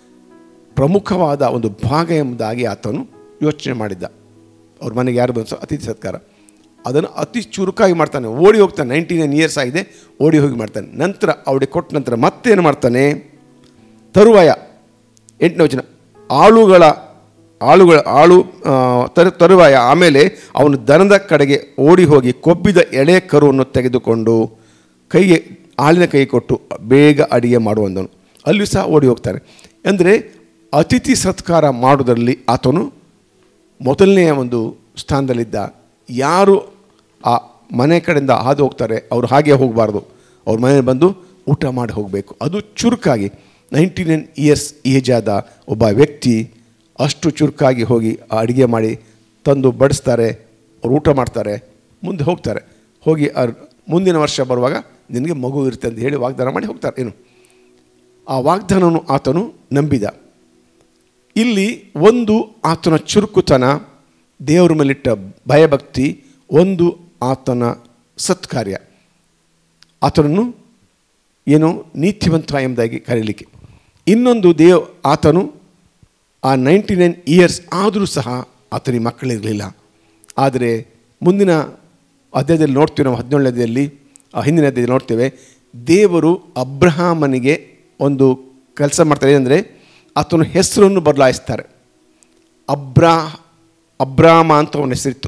ಪ್ರಮುಖವಾದ ಒಂದು ಭಾಗ ಎಂಬುದಾಗಿ ಆತನು ಯೋಚನೆ ಮಾಡಿದ್ದ ಅವ್ರ ಮನೆಗೆ ಯಾರು ಬಂದು ಅತಿಥಿ ಸತ್ಕಾರ ಅದನ್ನು ಅತಿ ಚುರುಕಾಗಿ ಮಾಡ್ತಾನೆ ಓಡಿ ಹೋಗ್ತಾನೆ ನೈಂಟಿ ನೈನ್ ಇಯರ್ಸ್ ಆಗಿದೆ ಓಡಿ ಹೋಗಿ ಮಾಡ್ತಾನೆ ನಂತರ ಅವಳಿಗೆ ಕೊಟ್ಟ ನಂತರ ಮತ್ತೇನು ಮಾಡ್ತಾನೆ ತರುವಾಯ ಎಂಟನೇ ವಚನ ಆಳುಗಳ ಆಳುಗಳ ಆಳು ಆ, ತರ ತರುವಾಯ ಆಮೇಲೆ ಅವನು ದನದ ಕಡೆಗೆ ಓಡಿ ಹೋಗಿ ಕೊಬ್ಬಿದ ಎಳೆ ಕರುವನ್ನು ತೆಗೆದುಕೊಂಡು ಕೈಗೆ ಆಳಿನ ಕೈ ಕೊಟ್ಟು ಬೇಗ ಅಡಿಗೆ ಮಾಡುವಂದನು ಅಲ್ಲಿಯೂ ಸಹ ಓಡಿ ಹೋಗ್ತಾನೆ ಅಂದರೆ ಅತಿಥಿ ಸತ್ಕಾರ ಮಾಡೋದರಲ್ಲಿ ಆತನು ಮೊದಲನೆಯ ಒಂದು ಸ್ಥಾನದಲ್ಲಿದ್ದ ಯಾರು ಆ ಮನೆ ಕಡೆಯಿಂದ ಹಾದು ಹೋಗ್ತಾರೆ ಅವರು ಹಾಗೆ ಹೋಗಬಾರ್ದು ಅವ್ರ ಮನೆಗೆ ಬಂದು ಊಟ ಮಾಡಿ ಹೋಗಬೇಕು ಅದು ಚುರುಕಾಗಿ ನೈಂಟಿ ನೈನ್ ಇಯರ್ಸ್ ಏಜ್ ಆದ ಒಬ್ಬ ವ್ಯಕ್ತಿ ಅಷ್ಟು ಚುರುಕಾಗಿ ಹೋಗಿ ಆ ಅಡುಗೆ ಮಾಡಿ ತಂದು ಬಡಿಸ್ತಾರೆ ಅವ್ರು ಊಟ ಮಾಡ್ತಾರೆ ಮುಂದೆ ಹೋಗ್ತಾರೆ ಹೋಗಿ ಅವ್ರು ಮುಂದಿನ ವರ್ಷ ಬರುವಾಗ ನಿನಗೆ ಮಗು ಇರುತ್ತೆ ಅಂತ ಹೇಳಿ ವಾಗ್ದಾನ ಮಾಡಿ ಹೋಗ್ತಾರೆ ಏನು ಆ ವಾಗ್ದಾನವನ್ನು ಆತನು ನಂಬಿದ ಇಲ್ಲಿ ಒಂದು ಆತನ ಚುರುಕುತನ ದೇವರ ಮೇಲಿಟ್ಟ ಭಯಭಕ್ತಿ ಒಂದು ಆತನ ಸತ್ಕಾರ್ಯ ಆತನನ್ನು ಏನು ನೀತಿವಂತ ಎಂಬುದಾಗಿ ಕರೀಲಿಕ್ಕೆ ಇನ್ನೊಂದು ದೇವ್ ಆತನು ಆ ನೈಂಟಿ ನೈನ್ ಇಯರ್ಸ್ ಆದರೂ ಸಹ ಆತನಿಗೆ ಮಕ್ಕಳಿರಲಿಲ್ಲ ಆದರೆ ಮುಂದಿನ ಅಧ್ಯಾಯದಲ್ಲಿ ನೋಡ್ತೀವಿ ನಾವು ಹದಿನೇಳನೇ ಅಧ್ಯಾಯದಲ್ಲಿ ಆ ಹಿಂದಿನ ಅಧ್ಯಾಯದಲ್ಲಿ ನೋಡ್ತೇವೆ ದೇವರು ಅಬ್ರಹಾಮನಿಗೆ ಒಂದು ಕೆಲಸ ಮಾಡ್ತಾರೆ ಏನಂದರೆ ಆತನ ಹೆಸರನ್ನು ಬದಲಾಯಿಸ್ತಾರೆ ಅಬ್ರಾ ಅಬ್ರಾಮ ಅಂತ ಅವನ ಹೆಸರಿತ್ತು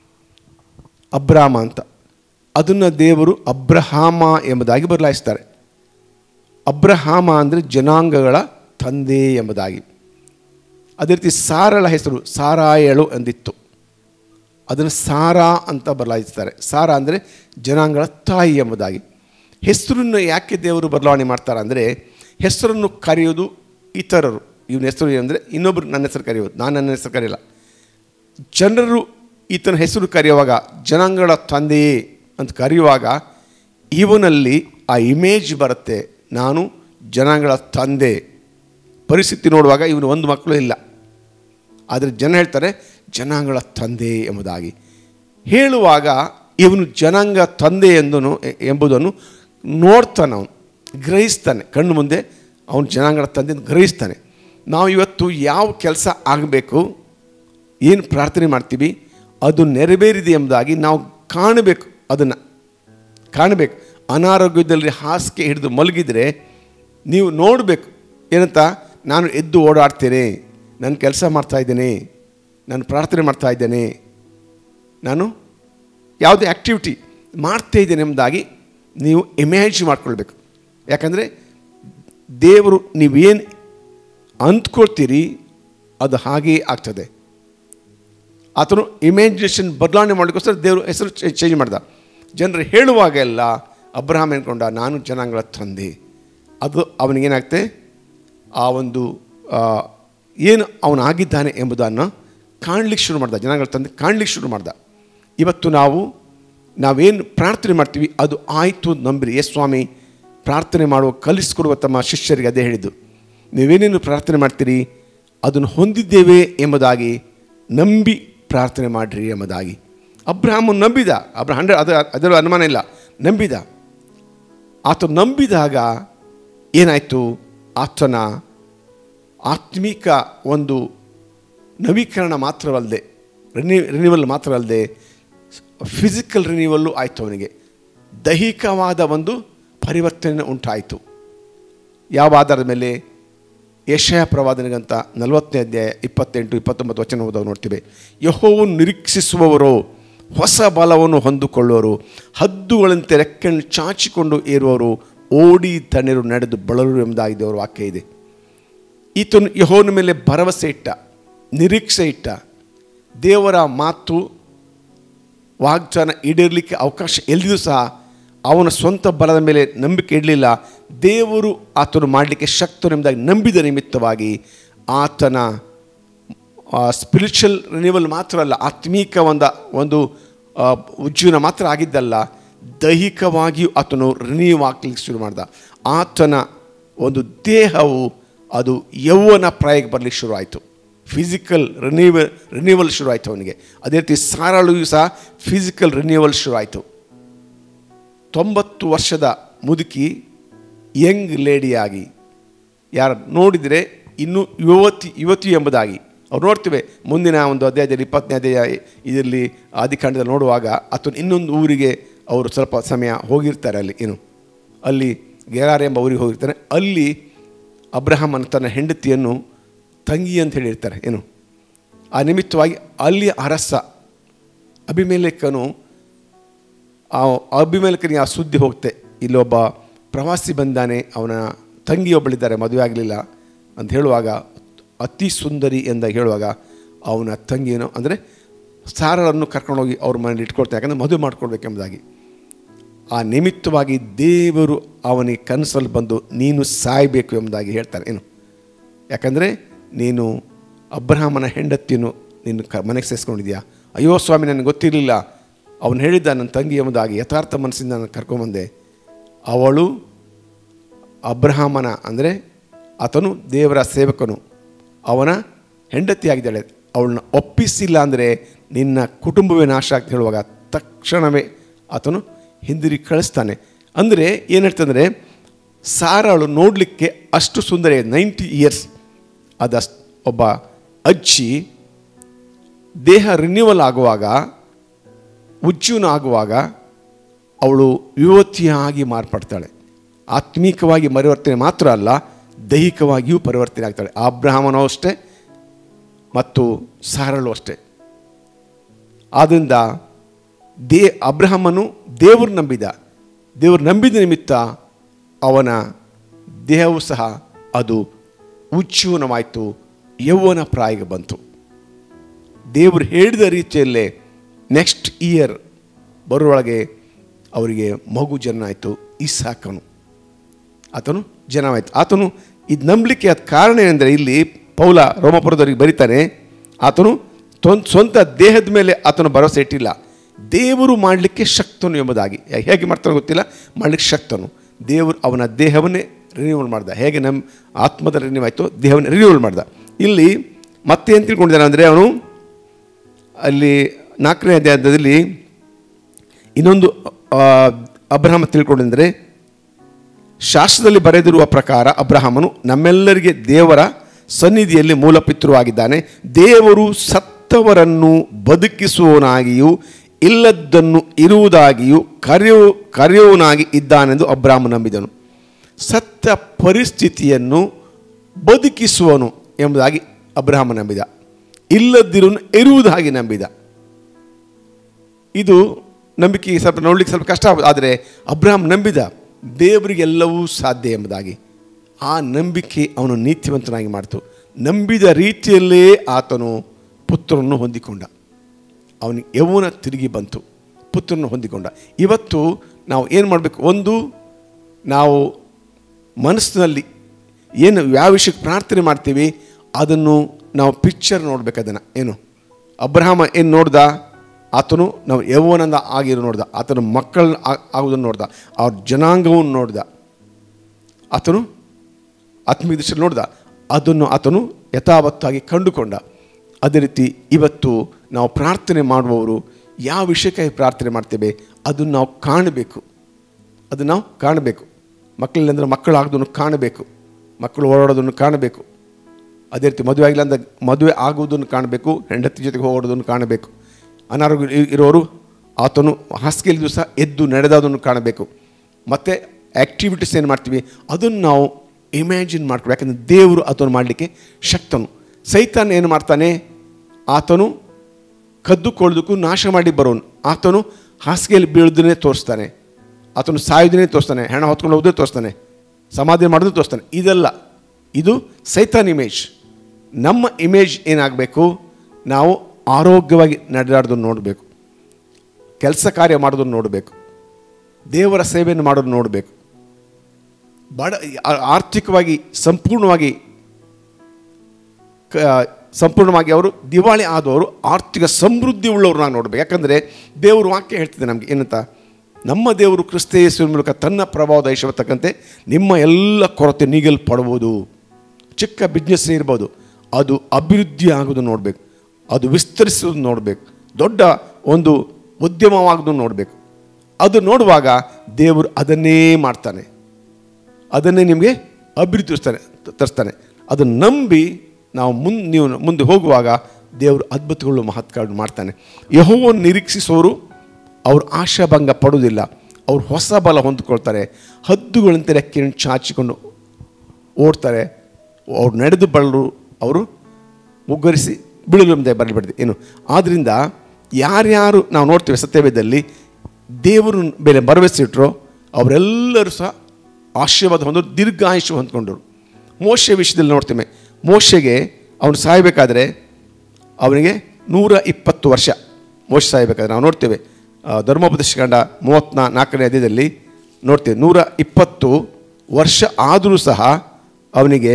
ಅಬ್ರಾಮ ಅಂತ ಅದನ್ನು ದೇವರು ಅಬ್ರಹಾಮ ಎಂಬುದಾಗಿ ಬದಲಾಯಿಸ್ತಾರೆ ಅಬ್ರಹಾಮ ಅಂದರೆ ಜನಾಂಗಗಳ ತಂದೆ ಎಂಬುದಾಗಿ ಅದೇ ರೀತಿ ಸಾರಳ ಹೆಸರು ಸಾರಾಯಳು ಎಂದಿತ್ತು ಅದನ್ನು ಸಾರಾ ಅಂತ ಬದಲಾಯಿಸ್ತಾರೆ ಸಾರಾ ಅಂದರೆ ಜನಾಂಗಗಳ ತಾಯಿ ಎಂಬುದಾಗಿ ಹೆಸರನ್ನು ಯಾಕೆ ದೇವರು ಬದಲಾವಣೆ ಮಾಡ್ತಾರೆ ಅಂದರೆ ಹೆಸರನ್ನು ಕರೆಯೋದು ಇತರರು ಇವನ ಹೆಸರು ಏನಂದರೆ ಇನ್ನೊಬ್ಬರು ನನ್ನ ಹೆಸರು ಕರೆಯೋದು ನಾನು ನನ್ನ ಹೆಸರು ಕರೆಯಲ್ಲ ಜನರು ಈತನ ಹೆಸರು ಕರೆಯುವಾಗ ಜನಾಂಗಗಳ ತಂದೆಯೇ ಅಂತ ಕರೆಯುವಾಗ ಇವನಲ್ಲಿ ಆ ಇಮೇಜ್ ಬರುತ್ತೆ ನಾನು ಜನಾಂಗಗಳ ತಂದೆ ಪರಿಸ್ಥಿತಿ ನೋಡುವಾಗ ಇವನು ಒಂದು ಮಕ್ಕಳು ಇಲ್ಲ ಆದರೆ ಜನ ಹೇಳ್ತಾರೆ ಜನಾಂಗಗಳ ತಂದೆ ಎಂಬುದಾಗಿ ಹೇಳುವಾಗ ಇವನು ಜನಾಂಗ ತಂದೆ ಎಂದನು ಎಂಬುದನ್ನು ನೋಡ್ತಾನೆ ಅವನು ಗ್ರಹಿಸ್ತಾನೆ ಕಣ್ಣು ಮುಂದೆ ಅವನು ಜನಾಂಗಗಳ ತಂದೆ ಅಂತ ಗ್ರಹಿಸ್ತಾನೆ ನಾವು ಇವತ್ತು ಯಾವ ಕೆಲಸ ಆಗಬೇಕು ಏನು ಪ್ರಾರ್ಥನೆ ಮಾಡ್ತೀವಿ ಅದು ನೆರವೇರಿದೆ ಎಂಬುದಾಗಿ ನಾವು ಕಾಣಬೇಕು ಅದನ್ನು ಕಾಣಬೇಕು ಅನಾರೋಗ್ಯದಲ್ಲಿ ಹಾಸಿಗೆ ಹಿಡಿದು ಮಲಗಿದರೆ ನೀವು ನೋಡಬೇಕು ಏನಂತ ನಾನು ಎದ್ದು ಓಡಾಡ್ತೇನೆ ನಾನು ಕೆಲಸ ಮಾಡ್ತಾಯಿದ್ದೇನೆ ನಾನು ಪ್ರಾರ್ಥನೆ ಮಾಡ್ತಾ ಇದ್ದೇನೆ ನಾನು ಯಾವುದೇ ಆ್ಯಕ್ಟಿವಿಟಿ ಮಾಡ್ತಾ ಇದ್ದೇನೆ ಎಂಬುದಾಗಿ ನೀವು ಇಮ್ಯಾಜ್ ಮಾಡ್ಕೊಳ್ಬೇಕು ಯಾಕಂದರೆ ದೇವರು ನೀವೇನು ಅಂದ್ಕೊಳ್ತೀರಿ ಅದು ಹಾಗೇ ಆಗ್ತದೆ ಆತನು ಇಮ್ಯಾಜಿನೇಷನ್ ಬದಲಾವಣೆ ಮಾಡಲಿಕ್ಕೋಸ್ಕರ ದೇವರು ಹೆಸರು ಚೇಂಜ್ ಮಾಡ್ದ ಜನರು ಹೇಳುವಾಗೆಲ್ಲ ಅಬ್ರಹಾಮ್ ಎನ್ಕೊಂಡ ನಾನು ಜನಾಂಗಗಳ ತಂದೆ ಅದು ಅವನಿಗೇನಾಗ್ತೆ ಆ ಒಂದು ಆ, ಏನು ಅವನು ಆಗಿದ್ದಾನೆ ಎಂಬುದನ್ನು ಕಾಣಲಿಕ್ಕೆ ಶುರು ಮಾಡ್ದ ಜನಾಂಗಗಳ ತಂದೆ ಕಾಣಲಿಕ್ಕೆ ಶುರು ಮಾಡ್ದ ಇವತ್ತು ನಾವು ನಾವೇನು ಪ್ರಾರ್ಥನೆ ಮಾಡ್ತೀವಿ ಅದು ಆಯಿತು ನಂಬಿರಿ ಎಸ್ ಸ್ವಾಮಿ ಪ್ರಾರ್ಥನೆ ಮಾಡುವ ಕಲಿಸ್ಕೊಡುವ ತಮ್ಮ ಶಿಷ್ಯರಿಗೆ ಅದೇ ಹೇಳಿದ್ದು ನೀವೇನೇನು ಪ್ರಾರ್ಥನೆ ಮಾಡ್ತೀರಿ ಅದನ್ನು ಹೊಂದಿದ್ದೇವೆ ಎಂಬುದಾಗಿ ನಂಬಿ ಪ್ರಾರ್ಥನೆ ಮಾಡಿರಿ ಎಂಬುದಾಗಿ ಅಬ್ರಹಾಮು ನಂಬಿದ ಅಬ್ರ ಹಂಡ್ರೆಡ್ ಅದು ಅದರ ಅನುಮಾನ ಇಲ್ಲ ನಂಬಿದ ಆತ ನಂಬಿದಾಗ ಏನಾಯಿತು ಆತನ ಆತ್ಮಿಕ ಒಂದು ನವೀಕರಣ ಮಾತ್ರವಲ್ಲದೆ ರಿನಿ ರಿನಿವಲ್ ಮಾತ್ರ ಅಲ್ಲದೆ ಫಿಸಿಕಲ್ ರಿನಿವಲ್ಲು ಆಯಿತು ಅವನಿಗೆ ದೈಹಿಕವಾದ ಒಂದು ಪರಿವರ್ತನೆ ಉಂಟಾಯಿತು ಯಾವ ಆಧಾರದ ಮೇಲೆ ಯಶಯ ಪ್ರವಾದನೆಗಂತ ನಲವತ್ತನೇ ಅಧ್ಯಾಯ ಇಪ್ಪತ್ತೆಂಟು ಇಪ್ಪತ್ತೊಂಬತ್ತು ವಚನ ಓದೋದು ನೋಡ್ತೀವಿ ಯಹೋವನ್ನು ನಿರೀಕ್ಷಿಸುವವರು ಹೊಸ ಬಲವನ್ನು ಹೊಂದಿಕೊಳ್ಳುವರು ಹದ್ದುಗಳಂತೆ ರೆಕ್ಕೆಯನ್ನು ಚಾಚಿಕೊಂಡು ಏರುವವರು ಓಡಿ ತಣ್ಣೀರು ನಡೆದು ಬಳರು ಎಂಬುದಾಗಿ ದೇವರ ವಾಕ್ಯ ಇದೆ ಈತನು ಯಹೋವನ ಮೇಲೆ ಭರವಸೆ ಇಟ್ಟ ನಿರೀಕ್ಷೆ ಇಟ್ಟ ದೇವರ ಮಾತು ವಾಗ್ದಾನ ಈಡೇರಲಿಕ್ಕೆ ಅವಕಾಶ ಎಲ್ಲಿಯೂ ಸಹ ಅವನ ಸ್ವಂತ ಬಲದ ಮೇಲೆ ನಂಬಿಕೆ ಇಡಲಿಲ್ಲ ದೇವರು ಆತನು ಮಾಡಲಿಕ್ಕೆ ಶಕ್ತನೆಂಬುದಾಗಿ ನಂಬಿದ ನಿಮಿತ್ತವಾಗಿ ಆತನ ಸ್ಪಿರಿಚುವಲ್ ರಿನಿವಲ್ ಮಾತ್ರ ಅಲ್ಲ ಆತ್ಮೀಕ ಒಂದ ಒಂದು ಆ, ಉಜ್ಜೀವನ ಮಾತ್ರ ಆಗಿದ್ದಲ್ಲ ದೈಹಿಕವಾಗಿಯೂ ಆತನು ರಿನೀವ್ ಆಗ್ಲಿಕ್ಕೆ ಶುರು ಮಾಡ್ದ ಆತನ ಒಂದು ದೇಹವು ಅದು ಯೌವನ ಪ್ರಾಯಕ್ಕೆ ಬರಲಿಕ್ಕೆ ಶುರು ಆಯಿತು ಫಿಸಿಕಲ್ ರಿನೀವಲ್ ರಿನೀವಲ್ ಶುರು ಆಯಿತು ಅವನಿಗೆ ಅದೇ ರೀತಿ ಸಾರಳಿಗೂ ಸಹ ಫಿಸಿಕಲ್ ರಿನೀವಲ್ ಶುರು ಆಯಿತು ತೊಂಬತ್ತು ವರ್ಷದ ಮುದುಕಿ ಯಂಗ್ ಲೇಡಿಯಾಗಿ ಯಾರು ನೋಡಿದರೆ ಇನ್ನೂ ಯುವತಿ ಯುವತಿ ಎಂಬುದಾಗಿ ಅವ್ರು ನೋಡ್ತೇವೆ ಮುಂದಿನ ಒಂದು ಅಧ್ಯಾಯದಲ್ಲಿ ಇಪ್ಪತ್ತನೇ ಅಧ್ಯಾಯ ಇದರಲ್ಲಿ ಆದಿಕಾಂಡದಲ್ಲಿ ನೋಡುವಾಗ ಅಥವಾ ಇನ್ನೊಂದು ಊರಿಗೆ ಅವರು ಸ್ವಲ್ಪ ಸಮಯ ಹೋಗಿರ್ತಾರೆ ಅಲ್ಲಿ ಏನು ಅಲ್ಲಿ ಗೆರಾರ್ ಎಂಬ ಊರಿಗೆ ಹೋಗಿರ್ತಾರೆ ಅಲ್ಲಿ ಅಬ್ರಹಾಮನ ತನ್ನ ಹೆಂಡತಿಯನ್ನು ತಂಗಿ ಅಂತ ಹೇಳಿರ್ತಾರೆ ಏನು ಆ ನಿಮಿತ್ತವಾಗಿ ಅಲ್ಲಿ ಅರಸ ಅಭಿಮೇಲೆಕನು ಆ ಅಭಿಮೇಲಕನಿಗೆ ಆ ಸುದ್ದಿ ಹೋಗುತ್ತೆ ಇಲ್ಲೊಬ್ಬ ಪ್ರವಾಸಿ ಬಂದಾನೆ ಅವನ ತಂಗಿ ಒಬ್ಬಳಿದ್ದಾರೆ ಮದುವೆ ಆಗಲಿಲ್ಲ ಅಂತ ಹೇಳುವಾಗ ಅತಿ ಸುಂದರಿ ಎಂದ ಹೇಳುವಾಗ ಅವನ ತಂಗಿಯನ್ನು ಅಂದರೆ ಸಾರಳನ್ನು ಕರ್ಕೊಂಡೋಗಿ ಅವ್ರ ಮನೇಲಿ ಇಟ್ಕೊಳ್ತಾರೆ ಯಾಕಂದರೆ ಮದುವೆ ಮಾಡ್ಕೊಳ್ಬೇಕೆಂಬುದಾಗಿ ಆ ನಿಮಿತ್ತವಾಗಿ ದೇವರು ಅವನಿಗೆ ಕನಸಲ್ಲಿ ಬಂದು ನೀನು ಸಾಯಬೇಕು ಎಂಬುದಾಗಿ ಹೇಳ್ತಾರೆ ಏನು ಯಾಕಂದರೆ ನೀನು ಅಬ್ರಹಾಮನ ಹೆಂಡತಿಯನ್ನು ನೀನು ಕ ಮನೆಗೆ ಸೇರಿಸ್ಕೊಂಡಿದ್ಯಾ ಅಯ್ಯೋ ಸ್ವಾಮಿ ನನಗೆ ಗೊತ್ತಿರಲಿಲ್ಲ ಅವನು ಹೇಳಿದ್ದ ನನ್ನ ತಂಗಿ ಎಂಬುದಾಗಿ ಯಥಾರ್ಥ ಮನಸ್ಸಿಂದ ನಾನು ಕರ್ಕೊಂಬಂದೆ ಅವಳು ಅಬ್ರಹಾಮನ ಅಂದರೆ ಆತನು ದೇವರ ಸೇವಕನು ಅವನ ಹೆಂಡತಿಯಾಗಿದ್ದಾಳೆ ಅವಳನ್ನ ಒಪ್ಪಿಸಿಲ್ಲ ಅಂದರೆ ನಿನ್ನ ಕುಟುಂಬವೇ ನಾಶ ಆಗ್ತಾ ಹೇಳುವಾಗ ತಕ್ಷಣವೇ ಆತನು ಹಿಂದಿರುಗಿ ಕಳಿಸ್ತಾನೆ ಅಂದರೆ ಏನು ಹೇಳ್ತಂದರೆ ಸಾರಾಳು ನೋಡಲಿಕ್ಕೆ ಅಷ್ಟು ಸುಂದರ ನೈಂಟಿ ಇಯರ್ಸ್ ಅದಷ್ಟು ಒಬ್ಬ ಅಜ್ಜಿ ದೇಹ ರಿನ್ಯೂವಲ್ ಆಗುವಾಗ ಉಜ್ಜೀವನ ಆಗುವಾಗ ಅವಳು ಯುವತಿಯಾಗಿ ಮಾರ್ಪಡ್ತಾಳೆ ಆತ್ಮೀಕವಾಗಿ ಪರಿವರ್ತನೆ ಮಾತ್ರ ಅಲ್ಲ ದೈಹಿಕವಾಗಿಯೂ ಪರಿವರ್ತನೆ ಆಗ್ತಾಳೆ ಅಬ್ರಹಾಮನೂ ಅಷ್ಟೇ ಮತ್ತು ಸಾರಳು ಅಷ್ಟೇ ಆದ್ದರಿಂದ ದೇ ಅಬ್ರಹಮನು ದೇವರು ನಂಬಿದ ದೇವರು ನಂಬಿದ ನಿಮಿತ್ತ ಅವನ ದೇಹವು ಸಹ ಅದು ಉಜ್ಜೀವನವಾಯಿತು ಯೌವನ ಪ್ರಾಯಗೆ ಬಂತು ದೇವರು ಹೇಳಿದ ರೀತಿಯಲ್ಲೇ ನೆಕ್ಸ್ಟ್ ಇಯರ್ ಬರುವೊಳಗೆ ಅವರಿಗೆ ಮಗು ಜನ ಆಯಿತು ಇಸಾಕನು ಆತನು ಜನವಾಯಿತು ಆತನು ಇದು ನಂಬಲಿಕ್ಕೆ ಅದು ಕಾರಣ ಏನೆಂದರೆ ಇಲ್ಲಿ ಪೌಲ ರೋಮಪುರದವರಿಗೆ ಬರೀತಾನೆ ಆತನು ತೊನ್ ಸ್ವಂತ ದೇಹದ ಮೇಲೆ ಆತನು ಭರವಸೆ ಇಟ್ಟಿಲ್ಲ ದೇವರು ಮಾಡಲಿಕ್ಕೆ ಶಕ್ತನು ಎಂಬುದಾಗಿ ಹೇಗೆ ಮಾಡ್ತಾನೋ ಗೊತ್ತಿಲ್ಲ ಮಾಡಲಿಕ್ಕೆ ಶಕ್ತನು ದೇವರು ಅವನ ದೇಹವನ್ನೇ ರಿನ್ಯೂವಲ್ ಮಾಡ್ದ ಹೇಗೆ ನಮ್ಮ ಆತ್ಮದ ರಿನ್ಯೂ ಆಯಿತು ದೇಹವನ್ನೇ ರಿನ್ಯೂವಲ್ ಮಾಡ್ದ ಇಲ್ಲಿ ಮತ್ತೆ ಏನು ತಿಳ್ಕೊಂಡಿದ್ದಾನೆ ಅಂದರೆ ಅವನು ಅಲ್ಲಿ ನಾಲ್ಕನೇ ಅಧ್ಯಾಯದಲ್ಲಿ ಇನ್ನೊಂದು ಆ, ಅಬ್ರಹಾಮ ತಿಳ್ಕೊಂಡೆಂದರೆ ಶಾಸ್ತ್ರದಲ್ಲಿ ಬರೆದಿರುವ ಪ್ರಕಾರ ಅಬ್ರಹಾಮನು ನಮ್ಮೆಲ್ಲರಿಗೆ ದೇವರ ಸನ್ನಿಧಿಯಲ್ಲಿ ಮೂಲಪಿತೃವಾಗಿದ್ದಾನೆ ದೇವರು ಸತ್ತವರನ್ನು ಬದುಕಿಸುವವನಾಗಿಯೂ ಇಲ್ಲದ್ದನ್ನು ಇರುವುದಾಗಿಯೂ ಕರೆಯು ಕರೆಯುವನಾಗಿ ಇದ್ದಾನೆಂದು ಅಬ್ರಾಹ್ಮ ನಂಬಿದನು ಸತ್ಯ ಪರಿಸ್ಥಿತಿಯನ್ನು ಬದುಕಿಸುವನು ಎಂಬುದಾಗಿ ಅಬ್ರಹಾಮ ನಂಬಿದ ಇಲ್ಲದಿರುವನ್ನು ಇರುವುದಾಗಿ ನಂಬಿದ ಇದು ನಂಬಿಕೆ ಸ್ವಲ್ಪ ನೋಡ್ಲಿಕ್ಕೆ ಸ್ವಲ್ಪ ಕಷ್ಟ ಆಗ್ಬೋದು ಆದರೆ ಅಬ್ರಹಾಂ ನಂಬಿದ ದೇವರಿಗೆಲ್ಲವೂ ಸಾಧ್ಯ ಎಂಬುದಾಗಿ ಆ ನಂಬಿಕೆ ಅವನು ನೀತಿವಂತನಾಗಿ ಮಾಡ್ತು ನಂಬಿದ ರೀತಿಯಲ್ಲೇ ಆತನು ಪುತ್ರನನ್ನು ಹೊಂದಿಕೊಂಡ ಅವನಿಗೆ ಯೌವನ ತಿರುಗಿ ಬಂತು ಪುತ್ರನನ್ನು ಹೊಂದಿಕೊಂಡ ಇವತ್ತು ನಾವು ಏನು ಮಾಡಬೇಕು ಒಂದು ನಾವು ಮನಸ್ಸಿನಲ್ಲಿ ಏನು ಯಾವ ವಿಷಯಕ್ಕೆ ಪ್ರಾರ್ಥನೆ ಮಾಡ್ತೀವಿ ಅದನ್ನು ನಾವು ಪಿಕ್ಚರ್ ನೋಡ್ಬೇಕು ಅದನ್ನು ಏನು ಅಬ್ರಹಾಮ ಏನು ನೋಡ್ದ ಆತನು ನಾವು ಯೌವನದ ಆಗಿರೋ ನೋಡ್ದ ಆತನ ಮಕ್ಕಳ ಆಗೋದನ್ನು ನೋಡ್ದ ಅವ್ರ ಜನಾಂಗವನ್ನು ನೋಡ್ದ ಆತನು ಆತ್ಮೀಯ ದೃಷ್ಟಿಯಲ್ಲಿ ನೋಡ್ದ ಅದನ್ನು ಆತನು ಯಥಾವತ್ತಾಗಿ ಕಂಡುಕೊಂಡ ಅದೇ ರೀತಿ ಇವತ್ತು ನಾವು ಪ್ರಾರ್ಥನೆ ಮಾಡುವವರು ಯಾವ ವಿಷಯಕ್ಕಾಗಿ ಪ್ರಾರ್ಥನೆ ಮಾಡ್ತೇವೆ ಅದನ್ನು ನಾವು ಕಾಣಬೇಕು ಅದನ್ನು ನಾವು ಕಾಣಬೇಕು ಮಕ್ಕಳಿಲ್ಲಂದ್ರೆ ಮಕ್ಕಳು ಆಗೋದನ್ನು ಕಾಣಬೇಕು ಮಕ್ಕಳು ಓಡಾಡೋದನ್ನು ಕಾಣಬೇಕು ಅದೇ ರೀತಿ ಮದುವೆ ಆಗಿಲ್ಲ ಅಂದ ಮದುವೆ ಆಗುವುದನ್ನು ಕಾಣಬೇಕು ಹೆಂಡತಿ ಜೊತೆಗೆ ಹೋಗೋದನ್ನು ಕಾಣಬೇಕು ಅನಾರೋಗ್ಯ ಇ- ಇರೋರು ಆತನು ಹಾಸಿಗೆಯಲ್ಲಿ ದಿವಸ ಎದ್ದು ನಡೆದಾದನ್ನು ಕಾಣಬೇಕು ಮತ್ತು ಆ್ಯಕ್ಟಿವಿಟೀಸ್ ಏನು ಮಾಡ್ತೀವಿ ಅದನ್ನು ನಾವು ಇಮ್ಯಾಜಿನ್ ಮಾಡ್ಕೊಂಡು ಯಾಕಂದರೆ ದೇವರು ಅದನ್ನು ಮಾಡಲಿಕ್ಕೆ ಶಕ್ತನು ಸೈತಾನ್ ಏನು ಮಾಡ್ತಾನೆ ಆತನು ಕದ್ದುಕೊಳ್ಳೋದಕ್ಕೂ ನಾಶ ಮಾಡಿ ಬರೋನು ಆತನು ಹಾಸಿಗೆಯಲ್ಲಿ ಬೀಳೋದನ್ನೇ ತೋರಿಸ್ತಾನೆ ಆತನು ಸಾಯೋದನ್ನೇ ತೋರಿಸ್ತಾನೆ ಹೆಣ ಹೊತ್ಕೊಂಡು ಹೋಗೋದೇ ತೋರಿಸ್ತಾನೆ ಸಮಾಧಿ ಮಾಡೋದು ತೋರಿಸ್ತಾನೆ ಇದಲ್ಲ ಇದು ಸೈತಾನ್ ಇಮೇಜ್ ನಮ್ಮ ಇಮೇಜ್ ಏನಾಗಬೇಕು ನಾವು ಆರೋಗ್ಯವಾಗಿ ನಡೆದಾಡೋದನ್ನು ನೋಡಬೇಕು ಕೆಲಸ ಕಾರ್ಯ ಮಾಡೋದನ್ನು ನೋಡಬೇಕು ದೇವರ ಸೇವೆಯನ್ನು ಮಾಡೋದನ್ನು ನೋಡಬೇಕು ಬಡ ಆ- ಆರ್ಥಿಕವಾಗಿ ಸಂಪೂರ್ಣವಾಗಿ ಕ ಸಂಪೂರ್ಣವಾಗಿ ಅವರು ದಿವಾಳಿ ಆದವರು ಆರ್ಥಿಕ ಸಮೃದ್ಧಿ ಉಳ್ಳವ್ರನ್ನ ನೋಡಬೇಕು ಯಾಕಂದರೆ ದೇವರು ವಾಕ್ಯ ಹೇಳ್ತಿದೆ ನಮಗೆ ಏನಂತ ನಮ್ಮ ದೇವರು ಕ್ರಿಸ್ತ ಯೇಸುವಿನ ಮೂಲಕ ತನ್ನ ಪ್ರಭಾವದ ಐಶ್ವರ್ಯ ತಕ್ಕಂತೆ ನಿಮ್ಮ ಎಲ್ಲ ಕೊರತೆ ನೀಗಲ್ಪಡ್ಬೋದು ಚಿಕ್ಕ ಬಿಸ್ನೆಸ್ ಇರ್ಬೋದು ಅದು ಅಭಿವೃದ್ಧಿ ಆಗೋದು ನೋಡಬೇಕು ಅದು ವಿಸ್ತರಿಸೋದು ನೋಡಬೇಕು ದೊಡ್ಡ ಒಂದು ಉದ್ಯಮವಾಗೋದು ನೋಡಬೇಕು ಅದು ನೋಡುವಾಗ ದೇವರು ಅದನ್ನೇ ಮಾಡ್ತಾನೆ ಅದನ್ನೇ ನಿಮಗೆ ಅಭಿವೃದ್ಧಿ ತರಿಸ್ತಾನೆ ತರಿಸ್ತಾನೆ ಅದನ್ನು ನಂಬಿ ನಾವು ಮುಂದೆ ನೀವು ಮುಂದೆ ಹೋಗುವಾಗ ದೇವರು ಅದ್ಭುತಗಳು ಮಹತ್ಕಾರಗಳು ಮಾಡ್ತಾನೆ ಯಹೋವನ್ನು ನಿರೀಕ್ಷಿಸೋರು ಅವರು ಆಶಾಭಂಗ ಪಡುವುದಿಲ್ಲ ಅವ್ರು ಹೊಸ ಬಲ ಹೊಂದ್ಕೊಳ್ತಾರೆ ಹದ್ದುಗಳಂತೆ ರೆಕ್ಕೆಯನ್ನು ಚಾಚಿಕೊಂಡು ಓಡ್ತಾರೆ ಅವ್ರು ನಡೆದು ಬಳ್ಳರು ಅವರು ಮುಗ್ಗರಿಸಿ ಬೀಳಲು ಮುಂದೆ ಬರಲ್ಬಿಡ್ದು ಏನು ಆದ್ದರಿಂದ ಯಾರ್ಯಾರು ನಾವು ನೋಡ್ತೇವೆ ಸತ್ಯವೇದದಲ್ಲಿ ದೇವರು ಮೇಲೆ ಭರವಸೆ ಇಟ್ಟರೋ ಅವರೆಲ್ಲರೂ ಸಹ ಆಶೀರ್ವಾದ ಹೊಂದರು ದೀರ್ಘಾಯುಷ್ಯ ಹೊಂದ್ಕೊಂಡರು ಮೋಶೆ ವಿಷಯದಲ್ಲಿ ನೋಡ್ತೇವೆ ಮೋಶೆಗೆ ಅವನು ಸಾಯಬೇಕಾದ್ರೆ ಅವನಿಗೆ ನೂರ ಇಪ್ಪತ್ತು ವರ್ಷ ಮೋಶ ಸಾಯಬೇಕಾದ್ರೆ ನಾವು ನೋಡ್ತೇವೆ ಆ, ಧರ್ಮೋಪದೇಶಕಾಂಡ ಮೂವತ್ನಾ ನಾಲ್ಕನೇ ಅಧ್ಯಾಯದಲ್ಲಿ ನೋಡ್ತೇವೆ ನೂರ ಇಪ್ಪತ್ತು ವರ್ಷ ಆದರೂ ಸಹ ಅವನಿಗೆ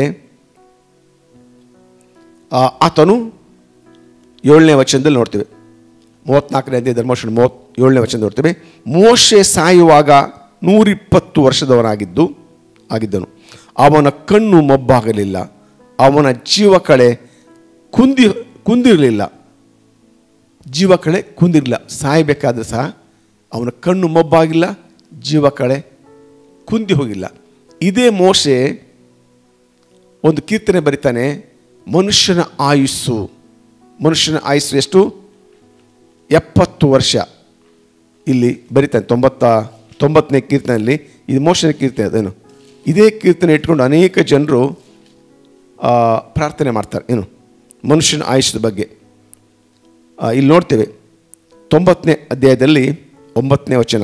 ಆ, ಆತನು ಏಳನೇ ವಚನದಲ್ಲಿ ನೋಡ್ತೇವೆ ಮೂವತ್ನಾಲ್ಕನೇ ಅಧ್ಯಾಯ ಧರ್ಮೋಷಣ ಮೂವತ್ ಏಳನೇ ವಚನ ನೋಡ್ತೇವೆ ಮೋಶೆ ಸಾಯುವಾಗ ನೂರಿಪ್ಪತ್ತು ವರ್ಷದವನಾಗಿದ್ದು ಆಗಿದ್ದನು ಅವನ ಕಣ್ಣು ಮೊಬ್ಬಾಗಲಿಲ್ಲ ಅವನ ಜೀವ ಕಳೆ ಕುಂದಿ ಕುಂದಿರಲಿಲ್ಲ ಜೀವ ಕಳೆ ಕುಂದಿರಲಿಲ್ಲ ಸಾಯಬೇಕಾದ್ರೆ ಸಹ ಅವನ ಕಣ್ಣು ಮೊಬ್ಬಾಗಿಲ್ಲ ಜೀವ ಕಳೆ ಕುಂದಿ ಹೋಗಿಲ್ಲ ಇದೇ ಮೋಶೆ ಒಂದು ಕೀರ್ತನೆ ಬರಿತಾನೆ ಮನುಷ್ಯನ ಆಯುಸ್ಸು ಮನುಷ್ಯನ ಆಯುಸ್ಸು ಎಷ್ಟು ಎಪ್ಪತ್ತು ವರ್ಷ ಇಲ್ಲಿ ಬರಿತಾನೆ ತೊಂಬತ್ತ ತೊಂಬತ್ತನೇ ಕೀರ್ತನೆಯಲ್ಲಿ ಇದು ಮೋಶನ ಕೀರ್ತನೆ ಅದೇನು ಇದೇ ಕೀರ್ತನೆ ಇಟ್ಕೊಂಡು ಅನೇಕ ಜನರು ಆ, ಪ್ರಾರ್ಥನೆ ಮಾಡ್ತಾರೆ ಏನು ಮನುಷ್ಯನ ಆಯುಷ್ಯದ ಬಗ್ಗೆ ಆ, ಇಲ್ಲಿ ನೋಡ್ತೇವೆ ತೊಂಬತ್ತನೇ ಅಧ್ಯಾಯದಲ್ಲಿ ಒಂಬತ್ತನೇ ವಚನ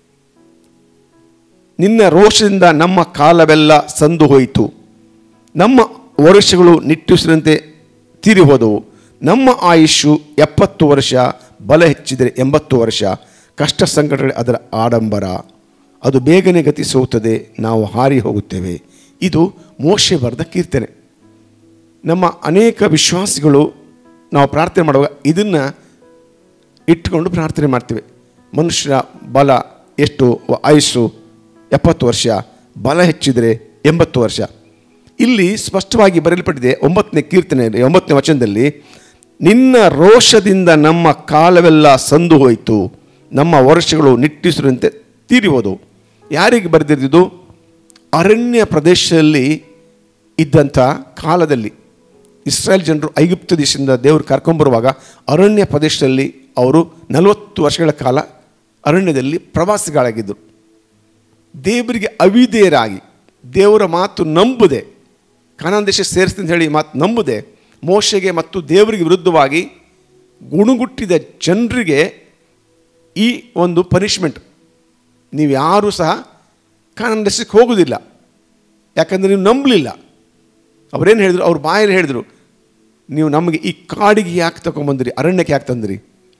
ನಿನ್ನ ರೋಷದಿಂದ ನಮ್ಮ ಕಾಲವೆಲ್ಲ ಸಂದು ಹೋಯಿತು ನಮ್ಮ ವರ್ಷಗಳು ನಿಟ್ಟುಸಿರಂತೆ ತೀರಿ ಹೋದವು ನಮ್ಮ ಆಯುಷು ಎಪ್ಪತ್ತು ವರ್ಷ ಬಲ ಹೆಚ್ಚಿದರೆ ಎಂಬತ್ತು ವರ್ಷ ಕಷ್ಟ ಸಂಕಟಗಳೇ ಅದರ ಆಡಂಬರ ಅದು ಬೇಗನೆ ಗತಿಸುತ್ತದೆ ನಾವು ಹಾರಿ ಹೋಗುತ್ತೇವೆ ಇದು ಮೋಶೆ ಬರೆದ ಕೀರ್ತನೆ ನಮ್ಮ ಅನೇಕ ವಿಶ್ವಾಸಿಗಳು ನಾವು ಪ್ರಾರ್ಥನೆ ಮಾಡುವಾಗ ಇದನ್ನು ಇಟ್ಟುಕೊಂಡು ಪ್ರಾರ್ಥನೆ ಮಾಡ್ತೀವಿ ಮನುಷ್ಯರ ಬಲ ಎಷ್ಟು ವ- ಆಯುಸ್ಸು ಎಪ್ಪತ್ತು ವರ್ಷ ಬಲ ಹೆಚ್ಚಿದರೆ ಎಂಬತ್ತು ವರ್ಷ ಇಲ್ಲಿ ಸ್ಪಷ್ಟವಾಗಿ ಬರೆಯಲ್ಪಟ್ಟಿದೆ ಒಂಬತ್ತನೇ ಕೀರ್ತನೆಯಲ್ಲಿ ಒಂಬತ್ತನೇ ವಚನದಲ್ಲಿ ನಿನ್ನ ರೋಷದಿಂದ ನಮ್ಮ ಕಾಲವೆಲ್ಲ ಸಂದು ಹೋಯಿತು ನಮ್ಮ ವರ್ಷಗಳು ನಿಟ್ಟಿಸಿರುವಂತೆ ತೀರಿ ಹೋದವು ಯಾರಿಗೆ ಬರೆದಿದ್ದು ಅರಣ್ಯ ಪ್ರದೇಶದಲ್ಲಿ ಇದ್ದಂಥ ಕಾಲದಲ್ಲಿ ಇಸ್ರಾಯೇಲ್ ಜನರು ಐಗುಪ್ತ ದೇಶದಿಂದ ದೇವರು ಕರ್ಕೊಂಬರುವಾಗ ಅರಣ್ಯ ಪ್ರದೇಶದಲ್ಲಿ ಅವರು ನಲವತ್ತು ವರ್ಷಗಳ ಕಾಲ ಅರಣ್ಯದಲ್ಲಿ ಪ್ರವಾಸಿಗಳಾಗಿದ್ದರು ದೇವರಿಗೆ ಅವಿಧೇಯರಾಗಿ ದೇವರ ಮಾತು ನಂಬುದೆ ಕಾನಾನ್ ದೇಶ ಸೇರಿಸ್ತೀನಿ ಅಂತ ಹೇಳಿ ಮಾತು ನಂಬುದೆ ಮೋಶೆಗೆ ಮತ್ತು ದೇವರಿಗೆ ವಿರುದ್ಧವಾಗಿ ಗುಣಗುಟ್ಟಿದ ಜನರಿಗೆ ಈ ಒಂದು ಪನಿಷ್ಮೆಂಟ್ ನೀವು ಯಾರೂ ಸಹ ಕಾನಾನ್ ದೇಶಕ್ಕೆ ಹೋಗೋದಿಲ್ಲ ಯಾಕಂದರೆ ನೀವು ನಂಬಲಿಲ್ಲ ಅವರೇನು ಹೇಳಿದ್ರು ಅವ್ರ ಬಾಯಲ್ಲಿ ಹೇಳಿದರು ನೀವು ನಮಗೆ ಈ ಕಾಡಿಗೆ ಯಾಕೆ ತಗೊಂಬಂದ್ರಿ ಅರಣ್ಯಕ್ಕೆ ಯಾಕೆ ತಂದ್ರಿ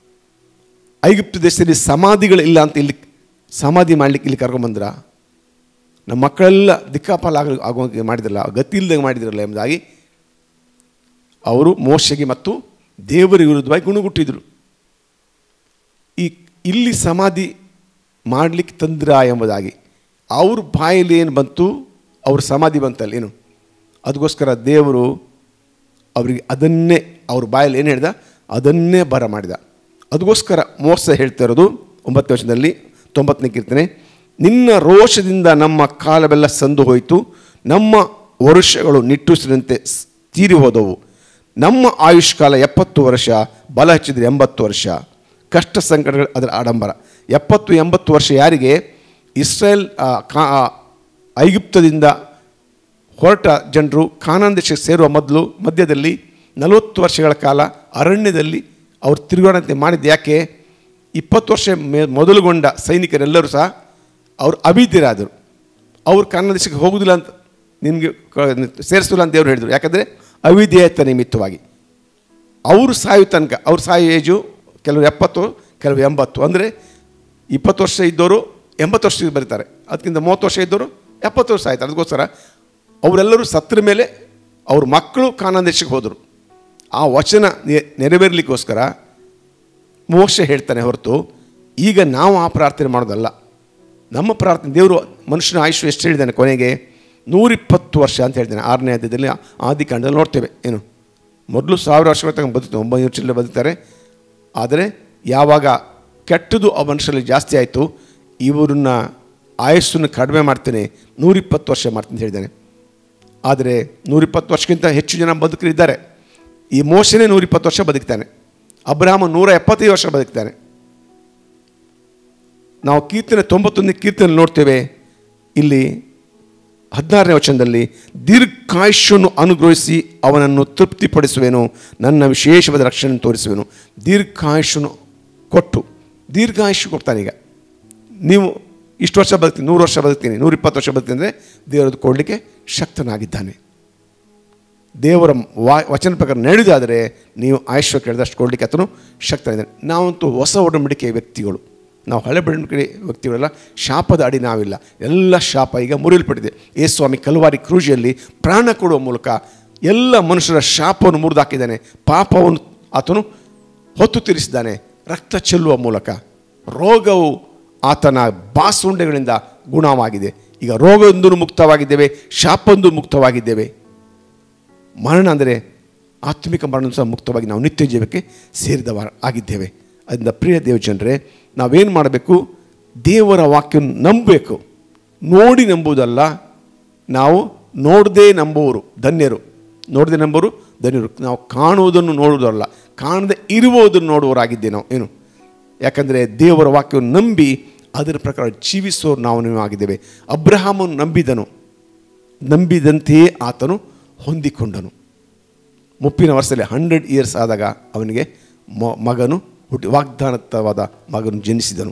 ಐಗುಪ್ತ ದೇಶದಲ್ಲಿ ಸಮಾಧಿಗಳಿಲ್ಲ ಅಂತ ಇಲ್ಲಿ ಸಮಾಧಿ ಮಾಡಲಿಕ್ಕೆ ಇಲ್ಲಿ ಕರ್ಕೊಂಬಂದ್ರ ನಮ್ಮ ಮಕ್ಕಳೆಲ್ಲ ದಿಕ್ಕಾಪಾಲ ಆಗ ಆಗೋಂಗೆ ಮಾಡಿದ್ರಲ್ಲ ಗತಿ ಇಲ್ಲದಂಗೆ ಮಾಡಿದ್ರಲ್ಲ ಎಂಬುದಾಗಿ ಅವರು ಮೋಶೆಗೆ ಮತ್ತು ದೇವರ ವಿರುದ್ಧವಾಗಿ ಗುಣಗುಟ್ಟಿದ್ರು ಈ ಇಲ್ಲಿ ಸಮಾಧಿ ಮಾಡಲಿಕ್ಕೆ ತಂದ್ರ ಎಂಬುದಾಗಿ ಅವ್ರ ಬಾಯಲ್ಲಿ ಏನು ಬಂತು ಅವ್ರ ಸಮಾಧಿ ಬಂತಲ್ಲ ಏನು ಅದಕ್ಕೋಸ್ಕರ ದೇವರು ಅವರಿಗೆ ಅದನ್ನೇ ಅವ್ರ ಬಾಯಲ್ಲಿ ಏನು ಹೇಳ್ದ ಅದನ್ನೇ ಬರ ಮಾಡಿದ ಅದಕ್ಕೋಸ್ಕರ ಮೋಸ ಹೇಳ್ತಾ ಇರೋದು ಒಂಬತ್ತನೇ ವರ್ಷದಲ್ಲಿ ತೊಂಬತ್ತನೇ ಕೀರ್ತನೆ ನಿನ್ನ ರೋಷದಿಂದ ನಮ್ಮ ಕಾಲವೆಲ್ಲ ಸಂದು ಹೋಯಿತು ನಮ್ಮ ವರುಷಗಳು ನಿಟ್ಟುಸಿರಂತೆ ಸ್- ತೀರಿ ಹೋದವು ನಮ್ಮ ಆಯುಷ್ಕಾಲ ಎಪ್ಪತ್ತು ವರ್ಷ ಬಲ ಹಚ್ಚಿದರೆ ಎಂಬತ್ತು ವರ್ಷ ಕಷ್ಟ ಸಂಕಟಗಳು ಅದರ ಆಡಂಬರ ಎಪ್ಪತ್ತು ಎಂಬತ್ತು ವರ್ಷ ಯಾರಿಗೆ ಇಸ್ರೇಲ್ ಆ, ಕಾ ಆ, ಐಗುಪ್ತದಿಂದ ಹೊರಟ ಜನರು ಕಾನಾನ್ ದೇಶಕ್ಕೆ ಸೇರುವ ಮೊದಲು ಮಧ್ಯದಲ್ಲಿ ನಲವತ್ತು ವರ್ಷಗಳ ಕಾಲ ಅರಣ್ಯದಲ್ಲಿ ಅವರು ತಿರುಗಾಡಂತೆ ಮಾಡಿದ್ದು ಯಾಕೆ ಇಪ್ಪತ್ತು ವರ್ಷ ಮೇ ಮೊದಲುಗೊಂಡ ಸೈನಿಕರೆಲ್ಲರೂ ಸಹ ಅವರು ಅಭಿದ್ಯರಾದರು ಅವ್ರು ಕಾನಾನ್ ದೇಶಕ್ಕೆ ಹೋಗುವುದಿಲ್ಲ ಅಂತ ನಿಮಗೆ ಸೇರಿಸೋಲ್ಲ ಅಂತ ದೇವರು ಹೇಳಿದರು ಯಾಕಂದರೆ ಅವಿಧೇಯತ ನಿಮಿತ್ತವಾಗಿ ಅವರು ಸಾಯೋ ತನಕ ಅವ್ರು ಸಾಯೋ ಏಜು ಕೆಲವರು ಎಪ್ಪತ್ತು ಕೆಲವರು ಎಂಬತ್ತು ಅಂದರೆ ಇಪ್ಪತ್ತು ವರ್ಷ ಇದ್ದವರು ಎಂಬತ್ತು ವರ್ಷಕ್ಕೆ ಬರೀತಾರೆ ಅದಕ್ಕಿಂತ ಮೂವತ್ತು ವರ್ಷ ಇದ್ದವರು ಎಪ್ಪತ್ತು ವರ್ಷ ಆಯ್ತು ಅದಕ್ಕೋಸ್ಕರ ಅವರೆಲ್ಲರೂ ಸತ್ರ ಮೇಲೆ ಅವ್ರ ಮಕ್ಕಳು ಕಾನಾನ್ ದೇಶಕ್ಕೆ ಹೋದರು ಆ ವಚನ ನೆ- ನೆರವೇರಲಿಕ್ಕೋಸ್ಕರ ಮೋಕ್ಷ ಹೇಳ್ತಾನೆ ಹೊರತು ಈಗ ನಾವು ಆ ಪ್ರಾರ್ಥನೆ ಮಾಡೋದಲ್ಲ ನಮ್ಮ ಪ್ರಾರ್ಥನೆ ದೇವರು ಮನುಷ್ಯನ ಆಯುಷ್ಯ ಎಷ್ಟು ಹೇಳಿದ್ದಾನೆ ಕೊನೆಗೆ ನೂರಿಪ್ಪತ್ತು ವರ್ಷ ಅಂತ ಹೇಳ್ತಾನೆ ಆರನೇ ಅಧ್ಯಾಯದಲ್ಲಿ ಆದಿಕಾಂಡದಲ್ಲಿ ನೋಡ್ತೇವೆ ಏನು ಮೊದಲು ಸಾವಿರ ವರ್ಷಗಳ ತನಕ ಬದುಕ್ತಾರೆ ಒಂಬೈನೂರು ಚಿಲ್ಲರೆ ಬದುಕ್ತಾರೆ ಆದರೆ ಯಾವಾಗ ಕೆಟ್ಟದು ಆ ಮನುಷ್ಯರಲ್ಲಿ ಜಾಸ್ತಿ ಆಯಿತು ಇವರನ್ನ ಆಯಸ್ಸನ್ನು ಕಡಿಮೆ ಮಾಡ್ತೇನೆ ನೂರಿಪ್ಪತ್ತು ವರ್ಷ ಮಾಡ್ತೀನಿ ಅಂತ ಹೇಳಿದ್ದಾನೆ ಆದರೆ ನೂರಿಪ್ಪತ್ತು ವರ್ಷಕ್ಕಿಂತ ಹೆಚ್ಚು ಜನ ಬದುಕರಿದ್ದಾರೆ ಈ ಮೋಶನೇ ನೂರಿಪ್ಪತ್ತು ವರ್ಷ ಬದುಕ್ತಾನೆ ಅಬ್ರಾಹ್ಮ ನೂರ ಎಪ್ಪತ್ತೈದು ವರ್ಷ ಬದುಕ್ತಾನೆ ನಾವು ಕೀರ್ತನೆ ತೊಂಬತ್ತೊಂದನೇ ಕೀರ್ತನೆ ನೋಡ್ತೇವೆ ಇಲ್ಲಿ ಹದಿನಾರನೇ ವಚನದಲ್ಲಿ ದೀರ್ಘಾಯುಷ್ಯವನ್ನು ಅನುಗ್ರಹಿಸಿ ಅವನನ್ನು ತೃಪ್ತಿಪಡಿಸುವೆನು ನನ್ನ ವಿಶೇಷವಾದ ರಕ್ಷಣೆ ತೋರಿಸುವೆನು ದೀರ್ಘಾಯುಷ್ಯನು ಕೊಟ್ಟು ದೀರ್ಘಾಯುಷ್ಯ ಕೊಡ್ತಾನೆ ಈಗ ನೀವು ಇಷ್ಟು ವರ್ಷ ಬದುಕ್ತೀನಿ ನೂರು ವರ್ಷ ಬದುಕ್ತೀನಿ ನೂರಿಪ್ಪತ್ತು ವರ್ಷ ಬದುಕ್ತೀನಿ ಅಂದರೆ ದೇವರದ್ದು ಕೊಡಲಿಕ್ಕೆ ಶಕ್ತನಾಗಿದ್ದಾನೆ ದೇವರ ವಾ ವಚನ ಪ್ರಕಾರ ನಡೆದಾದರೆ ನೀವು ಆಯುಷ್ಯ ಕೇಳಿದಷ್ಟು ಕೊಡಲಿಕ್ಕೆ ಆತನು ಶಕ್ತನಿದ್ದಾನೆ ನಾವಂತೂ ಹೊಸ ಒಡಂಬಡಿಕೆಯ ವ್ಯಕ್ತಿಗಳು ನಾವು ಹಳೆ ಒಡಂಬಡಿಕೆ ವ್ಯಕ್ತಿಗಳೆಲ್ಲ ಶಾಪದ ಅಡಿ ನಾವಿಲ್ಲ ಎಲ್ಲ ಶಾಪ ಈಗ ಮುರಿಯಲ್ಪಟ್ಟಿದೆ ಯೇಸ್ವಾಮಿ ಕಲ್ವಾರಿ ಕ್ರೂಜಿಯಲ್ಲಿ ಪ್ರಾಣ ಕೊಡುವ ಮೂಲಕ ಎಲ್ಲ ಮನುಷ್ಯರ ಶಾಪವನ್ನು ಮುರಿದಾಕಿದ್ದಾನೆ ಪಾಪವನ್ನು ಆತನು ಹೊತ್ತು ತೀರಿಸಿದ್ದಾನೆ ರಕ್ತ ಚೆಲ್ಲುವ ಮೂಲಕ ರೋಗವು ಆತನ ಬಾಸುಂಡೆಗಳಿಂದ ಗುಣವಾಗಿದೆ ಈಗ ರೋಗವೊಂದು ಮುಕ್ತವಾಗಿದ್ದೇವೆ ಶಾಪೊಂದು ಮುಕ್ತವಾಗಿದ್ದೇವೆ ಮರಣ ಅಂದರೆ ಆತ್ಮಿಕ ಮರಣ ಸಹ ಮುಕ್ತವಾಗಿ ನಾವು ನಿತ್ಯ ಜೀವಕ್ಕೆ ಸೇರಿದವ ಆಗಿದ್ದೇವೆ ಅದರಿಂದ ಪ್ರಿಯ ದೇವ ಜನರೇ ನಾವೇನು ಮಾಡಬೇಕು ದೇವರ ವಾಕ್ಯವನ್ನು ನಂಬಬೇಕು ನೋಡಿ ನಂಬುವುದಲ್ಲ ನಾವು ನೋಡದೇ ನಂಬುವವರು ಧನ್ಯರು ನೋಡದೆ ನಂಬೋರು ಧನ್ಯರು ನಾವು ಕಾಣುವುದನ್ನು ನೋಡುವುದಲ್ಲ ಕಾಣದೆ ಇರುವುದನ್ನು ನೋಡುವವರಾಗಿದ್ದೆ ನಾವು ಏನು ಯಾಕಂದರೆ ದೇವರ ವಾಕ್ಯವನ್ನು ನಂಬಿ ಅದರ ಪ್ರಕಾರ ಜೀವಿಸೋರು ನಾವು ನೀವು ಆಗಿದ್ದೇವೆ ಅಬ್ರಹಾಮನು ನಂಬಿದನು ನಂಬಿದಂತೆಯೇ ಆತನು ಹೊಂದಿಕೊಂಡನು ಮುಪ್ಪಿನ ವರ್ಷದಲ್ಲಿ ಹಂಡ್ರೆಡ್ ಇಯರ್ಸ್ ಆದಾಗ ಅವನಿಗೆ ಮ ಮಗನು ಹುಟ್ಟಿ ವಾಗ್ದಾನತವಾದ ಮಗನು ಜನಿಸಿದನು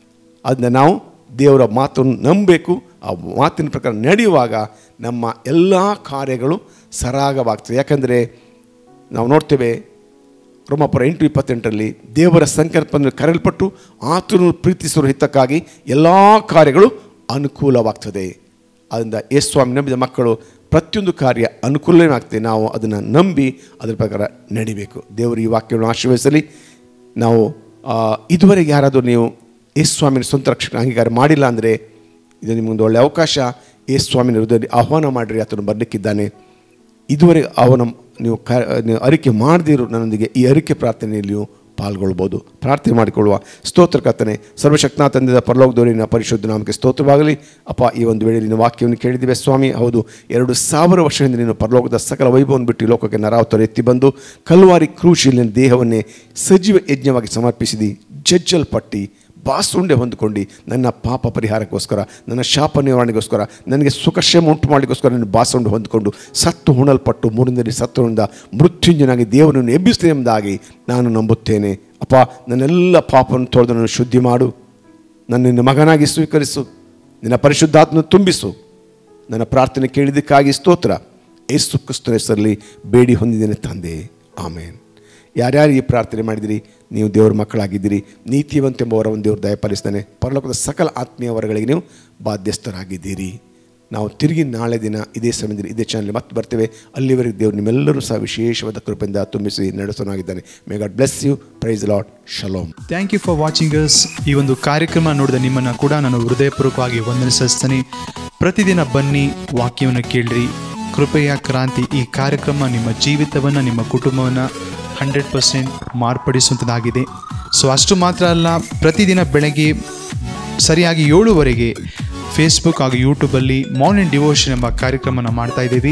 ಅದನ್ನ ನಾವು ದೇವರ ಮಾತನ್ನು ನಂಬಬೇಕು ಆ ಮಾತಿನ ಪ್ರಕಾರ ನಡೆಯುವಾಗ ನಮ್ಮ ಎಲ್ಲ ಕಾರ್ಯಗಳು ಸರಾಗವಾಗ್ತದೆ ಯಾಕಂದರೆ ನಾವು ನೋಡ್ತೇವೆ ರೋಮಾಪುರ ಎಂಟು ಇಪ್ಪತ್ತೆಂಟರಲ್ಲಿ ದೇವರ ಸಂಕಲ್ಪವನ್ನು ಕರೆಯಲ್ಪಟ್ಟು ಆತನು ಪ್ರೀತಿಸುವ ಹಿತಕ್ಕಾಗಿ ಎಲ್ಲ ಕಾರ್ಯಗಳು ಅನುಕೂಲವಾಗ್ತದೆ ಅದರಿಂದ ಯೇಸ್ವಾಮಿ ನಂಬಿದ ಮಕ್ಕಳು ಪ್ರತಿಯೊಂದು ಕಾರ್ಯ ಅನುಕೂಲವೇ ಆಗ್ತದೆ ನಾವು ಅದನ್ನು ನಂಬಿ ಅದರ ಪ್ರಕಾರ ನಡಿಬೇಕು ದೇವರು ಈ ವಾಕ್ಯವನ್ನು ಆಶೀರ್ವದಿಸಲಿ ನಾವು ಆ, ಇದುವರೆಗೆ ಯಾರಾದರೂ ನೀವು ಯೇಸ್ವಾಮಿನ ಸ್ವಂತ ರಕ್ಷಕ ಅಂಗೀಕಾರ ಮಾಡಿಲ್ಲ ಅಂದರೆ ಇದು ನಿಮಗೊಂದು ಒಳ್ಳೆಯ ಅವಕಾಶ ಯೇಸ್ವಾಮಿನ ಹೃದಯದಲ್ಲಿ ಆಹ್ವಾನ ಮಾಡಿರಿ ಆತನು ಬರಲಿಕ್ಕಿದ್ದಾನೆ ಇದುವರೆಗೆ ಅವನ ನೀವು ಕ ನೀವು ಅರಿಕೆ ಮಾಡದಿರು ನನ್ನೊಂದಿಗೆ ಈ ಅರಿಕೆ ಪ್ರಾರ್ಥನೆಯಲ್ಲಿಯೂ ಪಾಲ್ಗೊಳ್ಬೋದು ಪ್ರಾರ್ಥನೆ ಮಾಡಿಕೊಳ್ಳುವ ಸ್ತೋತ್ರ ಕರ್ತನೆ ಸರ್ವಶಕ್ತನ ತಂದೆದ ಪರಲೋಕದವರಿನ ಪರಿಶುದ್ಧ ನಾಮಕ್ಕೆ ಸ್ತೋತ್ರವಾಗಲಿ ಅಪ್ಪ ಈ ಒಂದು ವೇಳೆ ನಿನ್ನ ವಾಕ್ಯವನ್ನು ಕೇಳಿದಿವೆ ಸ್ವಾಮಿ ಹೌದು ಎರಡು ಸಾವಿರ ವರ್ಷದಿಂದ ನೀನು ಪರಲೋಕದ ಸಕಲ ವೈಭವವನ್ನು ಬಿಟ್ಟು ಈ ಲೋಕಕ್ಕೆ ನರಾವತರ ಎತ್ತಿ ಬಂದು ಕಲ್ವಾರಿ ಕ್ರೂಶಿಯಲ್ಲಿ ನಿನ್ನ ದೇಹವನ್ನೇ ಸಜೀವ ಯಜ್ಞವಾಗಿ ಸಮರ್ಪಿಸಿದಿ ಜಜ್ಜಲ್ಪಟ್ಟಿ ಬಾಸುಂಡೆ ಹೊಂದಿಕೊಂಡು ನನ್ನ ಪಾಪ ಪರಿಹಾರಕ್ಕೋಸ್ಕರ ನನ್ನ ಶಾಪ ನಿವಾರಣೆಗೋಸ್ಕರ ನನಗೆ ಸುಖಕ್ಷೇಮ ಉಂಟು ಮಾಡಲಿಕ್ಕೋಸ್ಕರ ನನ್ನ ಬಾಸುಂಡೆ ಹೊಂದಿಕೊಂಡು ಸತ್ತು ಹುಣಲ್ಪಟ್ಟು ಮೂರನೇ ಸತ್ತುನಿಂದ ಮೃತ್ಯುಂಜನಾಗಿ ದೇವರನ್ನು ಎಬ್ಬಿಸ್ತೇನೆ ಎಂಬುದಾಗಿ ನಾನು ನಂಬುತ್ತೇನೆ ಅಪ್ಪ ನನ್ನೆಲ್ಲ ಪಾಪವನ್ನು ತೊಳೆದು ನನ್ನ ಶುದ್ಧಿ ಮಾಡು ನನ್ನ ನಿನ್ನ ಮಗನಾಗಿ ಸ್ವೀಕರಿಸು ನಿನ್ನ ಪರಿಶುದ್ಧಾತ್ಮ ತುಂಬಿಸು ನನ್ನ ಪ್ರಾರ್ಥನೆ ಕೇಳಿದ್ದಕ್ಕಾಗಿ ಸ್ತೋತ್ರ ಏಸು ಕ್ರಿಸ್ತನ ಹೆಸರಲ್ಲಿ ಬೇಡಿ ಹೊಂದಿದ್ದೇನೆ ತಂದೆ ಆಮೇನ್ ಯಾರ್ಯಾರು ಈ ಪ್ರಾರ್ಥನೆ ಮಾಡಿದಿರಿ ನೀವು ದೇವರ ಮಕ್ಕಳಾಗಿದ್ದೀರಿ ನೀತಿವಂತ ಎಂಬ ವರವನ್ನು ದೇವರು ದಯಪಾಲಿಸ್ತಾನೆ ಪರಲೋಕದ ಸಕಲ ಆತ್ಮೀಯ ವರಗಳಿಗೆ ನೀವು ಬಾಧ್ಯಸ್ಥರಾಗಿದ್ದೀರಿ ನಾವು ತಿರುಗಿ ನಾಳೆ ದಿನ ಇದೇ ಸಮಯದಲ್ಲಿ ಇದೇ ಚಾನಲ್ ಮತ್ತೆ ಬರ್ತೇವೆ ಅಲ್ಲಿವರೆಗೆ ದೇವರು ನಿಮ್ಮೆಲ್ಲರೂ ಸಹ ವಿಶೇಷವಾದ ಕೃಪೆಯಿಂದ ತುಂಬಿಸಿ ನಡೆಸೋನಾಗಿದ್ದಾನೆ may God bless you praise Lord ಶಲೋಮ್ thank you for watching us ಈ ಒಂದು ಕಾರ್ಯಕ್ರಮ ನೋಡಿದ ನಿಮ್ಮನ್ನು ಕೂಡ ನಾನು ಹೃದಯಪೂರ್ವಕವಾಗಿ ವಂದನಿಸ್ತಾನೆ ಪ್ರತಿದಿನ ಬನ್ನಿ ವಾಕ್ಯವನ್ನು ಕೇಳ್ರಿ ಕೃಪೆಯ ಕ್ರಾಂತಿ ಈ ಕಾರ್ಯಕ್ರಮ ನಿಮ್ಮ ಜೀವಿತವನ್ನು ನಿಮ್ಮ ಕುಟುಂಬವನ್ನು ಹಂಡ್ರೆಡ್ ಪರ್ಸೆಂಟ್ ಮಾರ್ಪಡಿಸುವಂಥದ್ದಾಗಿದೆ ಸೊ ಅಷ್ಟು ಮಾತ್ರ ಅಲ್ಲ ಪ್ರತಿದಿನ ಬೆಳಗ್ಗೆ ಸರಿಯಾಗಿ ಏಳುವರೆಗೆ ಫೇಸ್ಬುಕ್ ಹಾಗೂ ಯೂಟ್ಯೂಬಲ್ಲಿ ಮಾರ್ನಿಂಗ್ ಡಿವೋಷನ್ ಎಂಬ ಕಾರ್ಯಕ್ರಮನ ಮಾಡ್ತಾ ಇದ್ದೀವಿ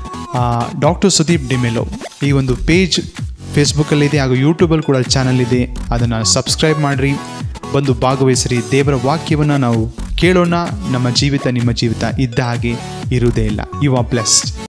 ಡಾಕ್ಟರ್ ಸುದೀಪ್ ಡಿಮೆಲೋ ಈ ಒಂದು ಪೇಜ್ ಫೇಸ್ಬುಕ್ಕಲ್ಲಿದೆ ಹಾಗೂ ಯೂಟ್ಯೂಬಲ್ಲಿ ಕೂಡ ಚಾನಲ್ ಇದೆ ಅದನ್ನು ಸಬ್ಸ್ಕ್ರೈಬ್ ಮಾಡಿರಿ ಬಂದು ಭಾಗವಹಿಸಿರಿ ದೇವರ ವಾಕ್ಯವನ್ನು ನಾವು ಕೇಳೋಣ ನಮ್ಮ ಜೀವಿತ ನಿಮ್ಮ ಜೀವಿತ ಇದ್ದ ಹಾಗೆ ಇರುವುದೇ ಇಲ್ಲ ಯು ಆರ್ ಬ್ಲೆಸ್ಡ್